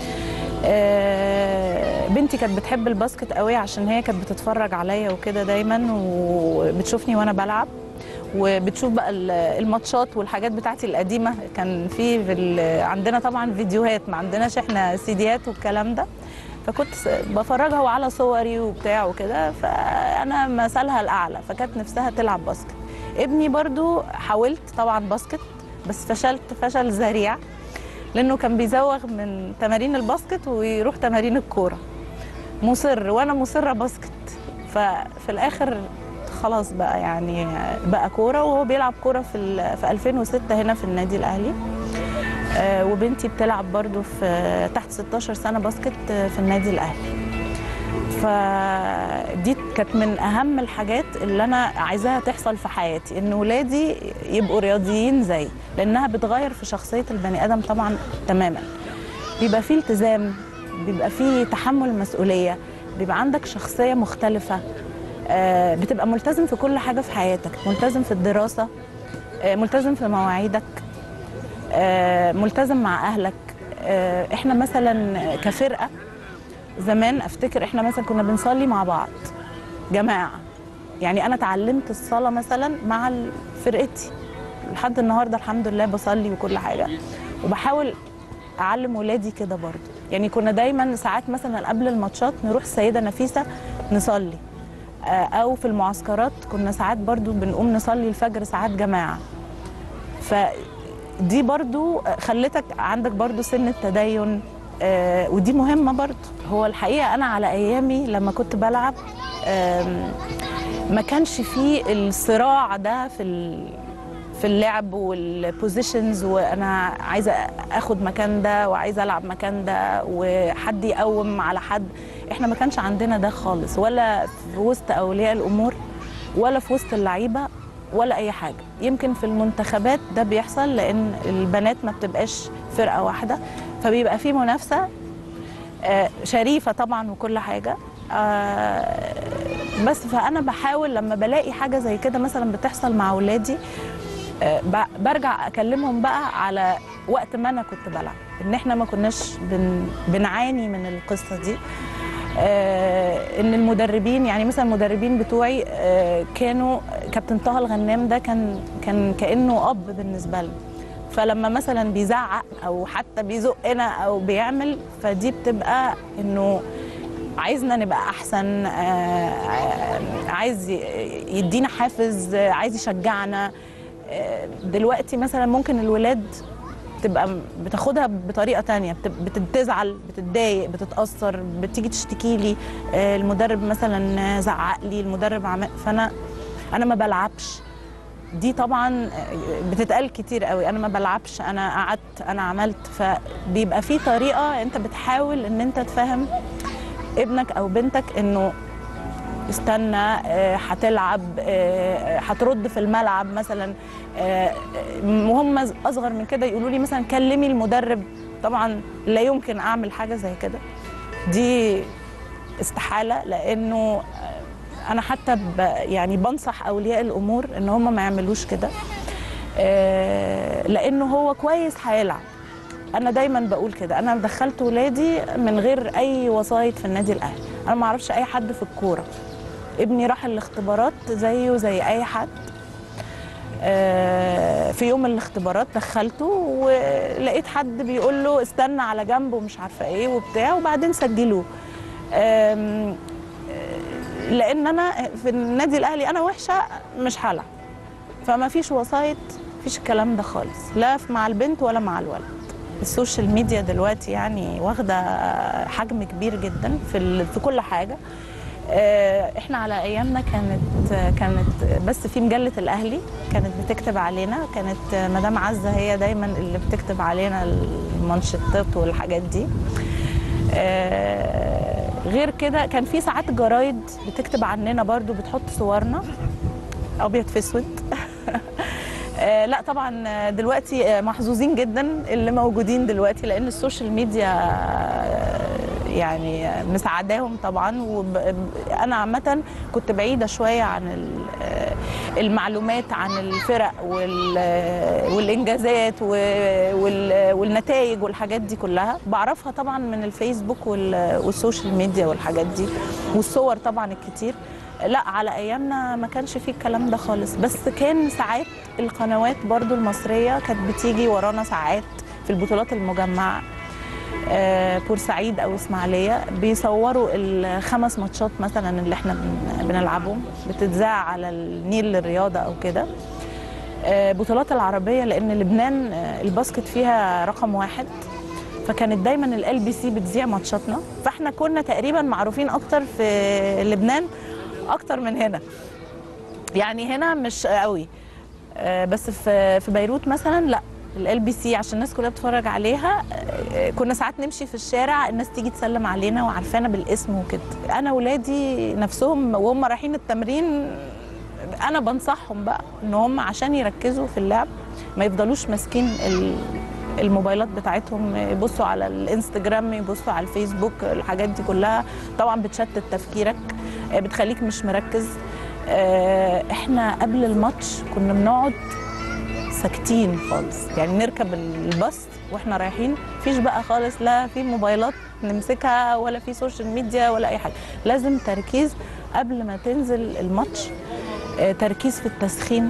آه، بنتي كانت بتحب الباسكت قوي عشان هي كانت بتتفرج عليا وكده دايما وبتشوفني وانا بلعب وبتشوف بقى ال- الماتشات والحاجات بتاعتي القديمه كان في, في ال- عندنا طبعا فيديوهات ما عندناش احنا سيديات والكلام ده فكنت س- بفرجها وعلى صوري وبتاع وكده فانا مثلها الاعلى فكانت نفسها تلعب باسكت ابني برضو حاولت طبعا باسكت بس فشلت فشل ذريع لانه كان بيزوغ من تمارين الباسكت ويروح تمارين الكوره مصر وانا مصره باسكت ففي الاخر خلاص بقى يعني بقى كوره وهو بيلعب كوره في ال- في 2006 هنا في النادي الاهلي آه، وبنتي بتلعب برضو في تحت 16 سنه باسكت آه، في النادي الاهلي فدي كانت من اهم الحاجات اللي انا عايزاها تحصل في حياتي ان ولادي يبقوا رياضيين زي لانها بتغير في شخصيه البني ادم طبعا تماما بيبقى فيه التزام بيبقى فيه تحمل مسؤوليه بيبقى عندك شخصيه مختلفه آه، بتبقى ملتزم في كل حاجه في حياتك ملتزم في الدراسه آه، ملتزم في مواعيدك آه، ملتزم مع اهلك آه، احنا مثلا كفرقه زمان افتكر احنا مثلا كنا بنصلي مع بعض جماعه يعني انا اتعلمت الصلاه مثلا مع ال- فرقتي لحد النهارده الحمد لله بصلي وكل حاجه وبحاول اعلم ولادي كده برضه يعني كنا دايما ساعات مثلا قبل الماتشات نروح السيده نفيسه نصلي آه، او في المعسكرات كنا ساعات برضو بنقوم نصلي الفجر ساعات جماعه فدي برضو خلتك عندك برضو سن التدين آه، ودي مهمه برضو هو الحقيقه انا على ايامي لما كنت بلعب آم، ما كانش فيه الصراع ده في ال- في اللعب والبوزيشنز وانا عايزه اخد مكان ده وعايزه العب مكان ده وحد يقوم على حد احنا ما كانش عندنا ده خالص ولا في وسط اولياء الامور ولا في وسط اللعيبه ولا اي حاجه يمكن في المنتخبات ده بيحصل لان البنات ما بتبقاش فرقه واحده فبيبقى في منافسه آه، شريفه طبعا وكل حاجه آه، بس فانا بحاول لما بلاقي حاجه زي كده مثلا بتحصل مع اولادي آه، ب- برجع اكلمهم بقى على وقت ما انا كنت بلعب ان احنا ما كناش بن بنعاني من القصه دي آه، ان المدربين يعني مثلا المدربين بتوعي آه، كانوا كابتن طه الغنام ده كان كان كانه اب بالنسبه لنا فلما مثلا بيزعق او حتى بيزقنا او بيعمل فدي بتبقى انه عايزنا نبقى احسن آه، آه، عايز ي- يدينا حافز آه، عايز يشجعنا آه، دلوقتي مثلا ممكن الولاد تبقى م- بتاخدها بطريقه تانية بت- بتزعل بتتضايق بتتاثر بتيجي تشتكي لي آه، المدرب مثلا زعق لي المدرب عمل فانا انا ما بلعبش دي طبعا بتتقال كتير قوي انا ما بلعبش انا قعدت انا عملت فبيبقى في طريقه انت بتحاول ان انت تفهم ابنك او بنتك انه استنى آه، هتلعب آه، هترد في الملعب مثلا آه، وهم اصغر من كده يقولوا لي مثلا كلمي المدرب طبعا لا يمكن اعمل حاجه زي كده دي استحاله لانه آه، انا حتى ب يعني بنصح اولياء الامور ان هم ما يعملوش كده آه، لانه هو كويس هيلعب انا دايما بقول كده انا دخلت ولادي من غير اي وسايط في النادي الاهلي انا ما اعرفش اي حد في الكوره ابني راح الاختبارات زيه زي اي حد آه، في يوم الاختبارات دخلته ولقيت حد بيقول له استنى على جنب ومش عارفه ايه وبتاع وبعدين سجلوه آم، آه، لان انا في النادي الاهلي انا وحشه مش هلعب فما فيش وسايط فيش الكلام ده خالص لا مع البنت ولا مع الولد السوشيال ميديا دلوقتي يعني واخده حجم كبير جدا في ال- في كل حاجه آه، احنا على ايامنا كانت كانت بس في مجله الاهلي كانت بتكتب علينا كانت مدام عزه هي دايما اللي بتكتب علينا المانشيتات والحاجات دي آه، غير كده كان في ساعات جرايد بتكتب عننا برضو بتحط صورنا ابيض في اسود آه، لا طبعا آه، دلوقتي آه، محظوظين جدا اللي موجودين دلوقتي لان السوشيال ميديا آه، يعني آه، مساعداهم طبعا وانا عامه كنت بعيده شويه عن ال- آه، المعلومات عن الفرق وال- آه، والانجازات و- وال- والنتائج والحاجات دي كلها بعرفها طبعا من الفيسبوك وال- والسوشيال ميديا والحاجات دي والصور طبعا الكتير لا على ايامنا ما كانش فيه الكلام ده خالص بس كان ساعات القنوات برضو المصريه كانت بتيجي ورانا ساعات في البطولات المجمعه آه، بورسعيد او اسماعيليه بيصوروا الخمس ماتشات مثلا اللي احنا بن- بنلعبهم بتتذاع على النيل للرياضه او كده آه، بطولات العربيه لان لبنان آه، الباسكت فيها رقم واحد فكانت دايما ال بي سي بتذيع ماتشاتنا فاحنا كنا تقريبا معروفين اكتر في لبنان اكتر من هنا يعني هنا مش قوي آه، بس في في بيروت مثلا لا ال بي سي عشان الناس كلها بتتفرج عليها آه، كنا ساعات نمشي في الشارع الناس تيجي تسلم علينا وعارفانا بالاسم وكده انا ولادي نفسهم وهم رايحين التمرين انا بنصحهم بقى ان هم عشان يركزوا في اللعب ما يفضلوش ماسكين ال- الموبايلات بتاعتهم يبصوا على الانستجرام يبصوا على الفيسبوك الحاجات دي كلها طبعا بتشتت تفكيرك آه، بتخليك مش مركز آه، احنا قبل الماتش كنا بنقعد ساكتين خالص يعني نركب الباص واحنا رايحين مفيش بقى خالص لا في موبايلات نمسكها ولا في سوشيال ميديا ولا اي حاجه لازم تركيز قبل ما تنزل الماتش آه، تركيز في التسخين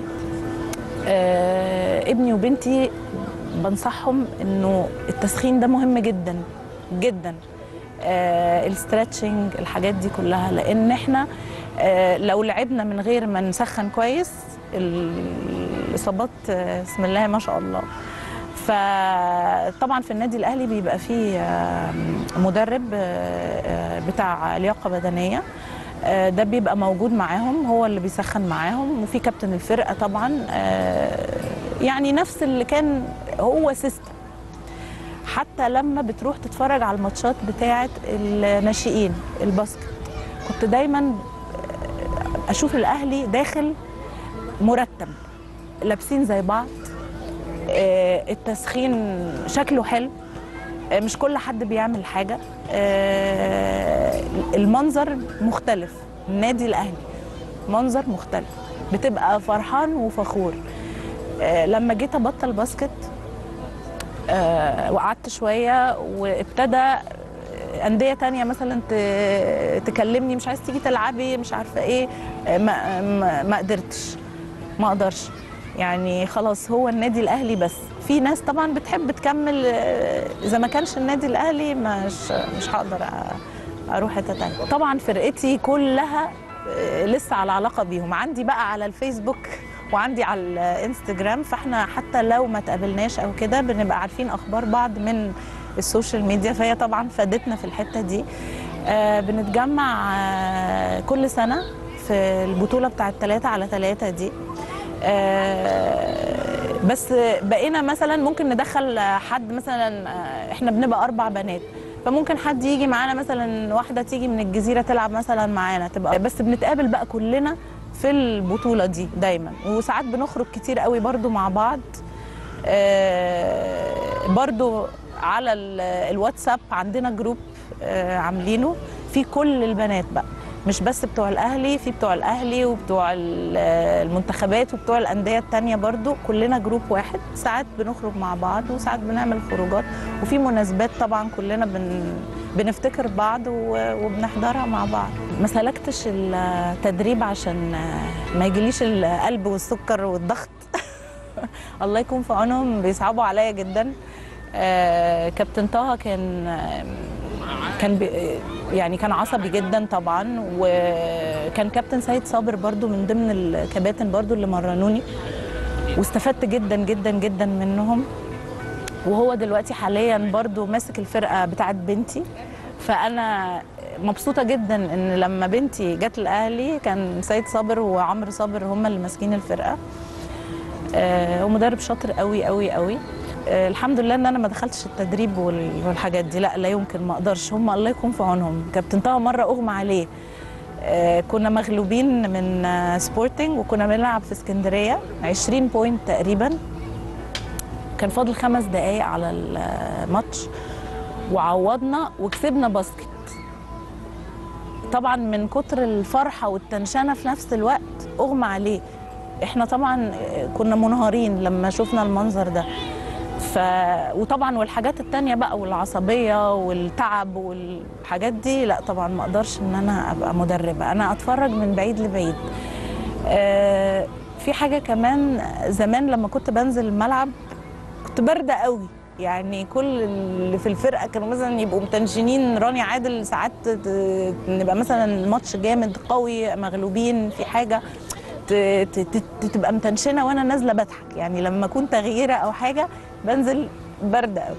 آه، ابني وبنتي بنصحهم انه التسخين ده مهم جدا جدا آه، الستريتشنج الحاجات دي كلها لان احنا آه، لو لعبنا من غير ما نسخن كويس الاصابات آه، بسم الله ما شاء الله فطبعا في النادي الاهلي بيبقى فيه آه، مدرب آه، آه، بتاع لياقه بدنيه آه، ده بيبقى موجود معاهم هو اللي بيسخن معاهم وفي كابتن الفرقه طبعا آه، يعني نفس اللي كان هو سيستم حتى لما بتروح تتفرج على الماتشات بتاعه الناشئين الباسكت كنت دايما اشوف الاهلي داخل مرتب لابسين زي بعض آه، التسخين شكله حلو آه، مش كل حد بيعمل حاجه آه، المنظر مختلف النادي الاهلي منظر مختلف بتبقى فرحان وفخور آه، لما جيت ابطل باسكت آه، وقعدت شويه وابتدى انديه تانية مثلا ت- تكلمني مش عايز تيجي تلعبي مش عارفه ايه آه، ما ما, ما قدرتش ما اقدرش يعني خلاص هو النادي الاهلي بس في ناس طبعا بتحب تكمل آه، اذا ما كانش النادي الاهلي مش مش هقدر أ- اروح حته تانية طبعا فرقتي كلها آه، لسه على علاقه بيهم عندي بقى على الفيسبوك وعندي على الانستجرام فاحنا حتى لو ما تقابلناش او كده بنبقى عارفين اخبار بعض من السوشيال ميديا فهي طبعا فادتنا في الحته دي آه بنتجمع آه كل سنه في البطوله بتاعه 3 على 3 دي آه بس بقينا مثلا ممكن ندخل حد مثلا آه، احنا بنبقى اربع بنات فممكن حد يجي معانا مثلا واحده تيجي من الجزيره تلعب مثلا معانا تبقى بس بنتقابل بقى كلنا في البطوله دي دايما وساعات بنخرج كتير قوي برضو مع بعض آه، برضو على ال- الواتساب عندنا جروب آه، عاملينه في كل البنات بقى مش بس بتوع الاهلي في بتوع الاهلي وبتوع ال- المنتخبات وبتوع الانديه التانية برضو كلنا جروب واحد ساعات بنخرج مع بعض وساعات بنعمل خروجات وفي مناسبات طبعا كلنا بن بنفتكر بعض و- وبنحضرها مع بعض ما سلكتش التدريب عشان ما يجيليش القلب والسكر والضغط الله يكون في عونهم بيصعبوا عليا جدا آه، كابتن طه كان آه، كان بي يعني كان عصبي جدا طبعا وكان كابتن سيد صابر برضو من ضمن الكباتن برضو اللي مرنوني واستفدت جدا جدا جدا منهم وهو دلوقتي حاليا برضو ماسك الفرقه بتاعت بنتي فانا مبسوطه جدا ان لما بنتي جت الاهلي كان سيد صابر وعمرو صابر هم اللي ماسكين الفرقه آه، هو مدرب شاطر قوي قوي قوي آه، الحمد لله ان انا ما دخلتش التدريب وال- والحاجات دي لا لا يمكن ما اقدرش هم الله يكون في عونهم كابتن طه مره اغمى عليه آه، كنا مغلوبين من آه، سبورتنج وكنا بنلعب في اسكندريه 20 بوينت تقريبا كان فاضل خمس دقايق على الماتش وعوضنا وكسبنا باسكت طبعا من كتر الفرحه والتنشنه في نفس الوقت اغمى عليه احنا طبعا كنا منهارين لما شفنا المنظر ده ف وطبعا والحاجات التانية بقى والعصبية والتعب والحاجات دي لا طبعا ما اقدرش ان انا ابقى مدربة انا اتفرج من بعيد لبعيد آه، في حاجة كمان زمان لما كنت بنزل الملعب كنت باردة قوي يعني كل اللي في الفرقه كانوا مثلا يبقوا متنشنين راني عادل ساعات ت- نبقى مثلا الماتش جامد قوي مغلوبين في حاجه ت- ت- ت- تبقى متنشنه وانا نازله بضحك يعني لما اكون تغييره او حاجه بنزل برد قوي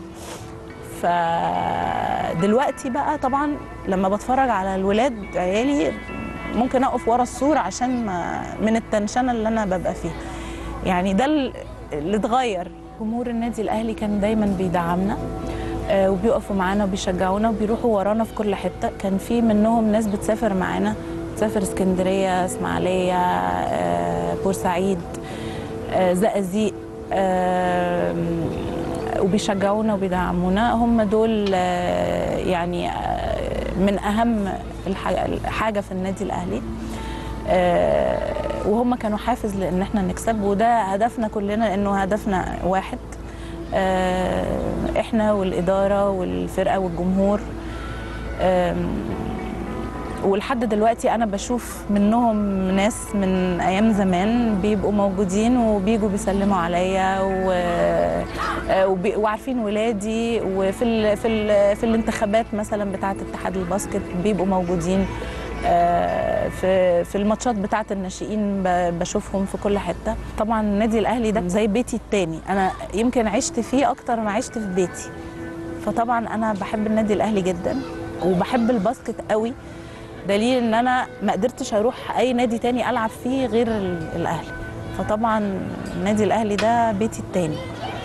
فدلوقتي بقى طبعا لما بتفرج على الولاد عيالي ممكن اقف ورا السور عشان ما من التنشنه اللي انا ببقى فيها يعني ده ال- اللي اتغير جمهور النادي الاهلي كان دايما بيدعمنا آه، وبيقفوا معانا وبيشجعونا وبيروحوا ورانا في كل حته كان في منهم ناس بتسافر معانا بتسافر اسكندريه اسماعيليه آه، بورسعيد آه، زقازيق آه، وبيشجعونا وبيدعمونا هم دول آه، يعني آه، من اهم الح- الحاجه في النادي الاهلي آه، وهم كانوا حافز لان احنا نكسب وده هدفنا كلنا لانه هدفنا واحد آه، احنا والاداره والفرقه والجمهور آم، ولحد دلوقتي انا بشوف منهم ناس من ايام زمان بيبقوا موجودين وبيجوا بيسلموا عليا و... آه، وبي... وعارفين ولادي وفي ال... في ال... في الانتخابات مثلا بتاعه اتحاد الباسكت بيبقوا موجودين آه، في في الماتشات بتاعه الناشئين ب- بشوفهم في كل حته طبعا النادي الاهلي ده زي بيتي التاني انا يمكن عشت فيه اكتر ما عشت في بيتي فطبعا انا بحب النادي الاهلي جدا وبحب الباسكت قوي دليل ان انا ما قدرتش اروح اي نادي تاني العب فيه غير ال- الاهلي فطبعا النادي الاهلي ده بيتي التاني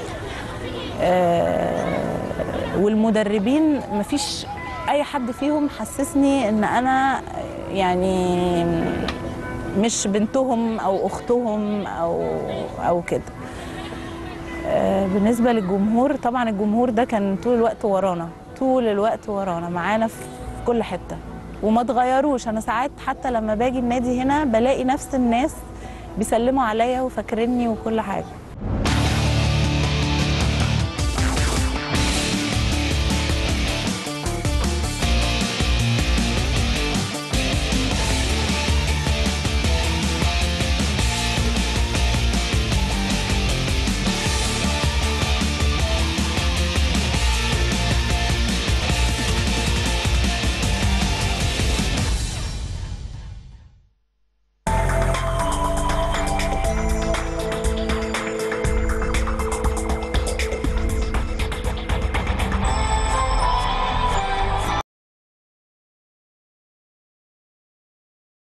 آه، والمدربين مفيش اي حد فيهم حسسني ان انا يعني مش بنتهم او اختهم او او كده آه، بالنسبه للجمهور طبعا الجمهور ده كان طول الوقت ورانا طول الوقت ورانا معانا في كل حته وما اتغيروش انا ساعات حتى لما باجي النادي هنا بلاقي نفس الناس بيسلموا عليا وفاكريني وكل حاجه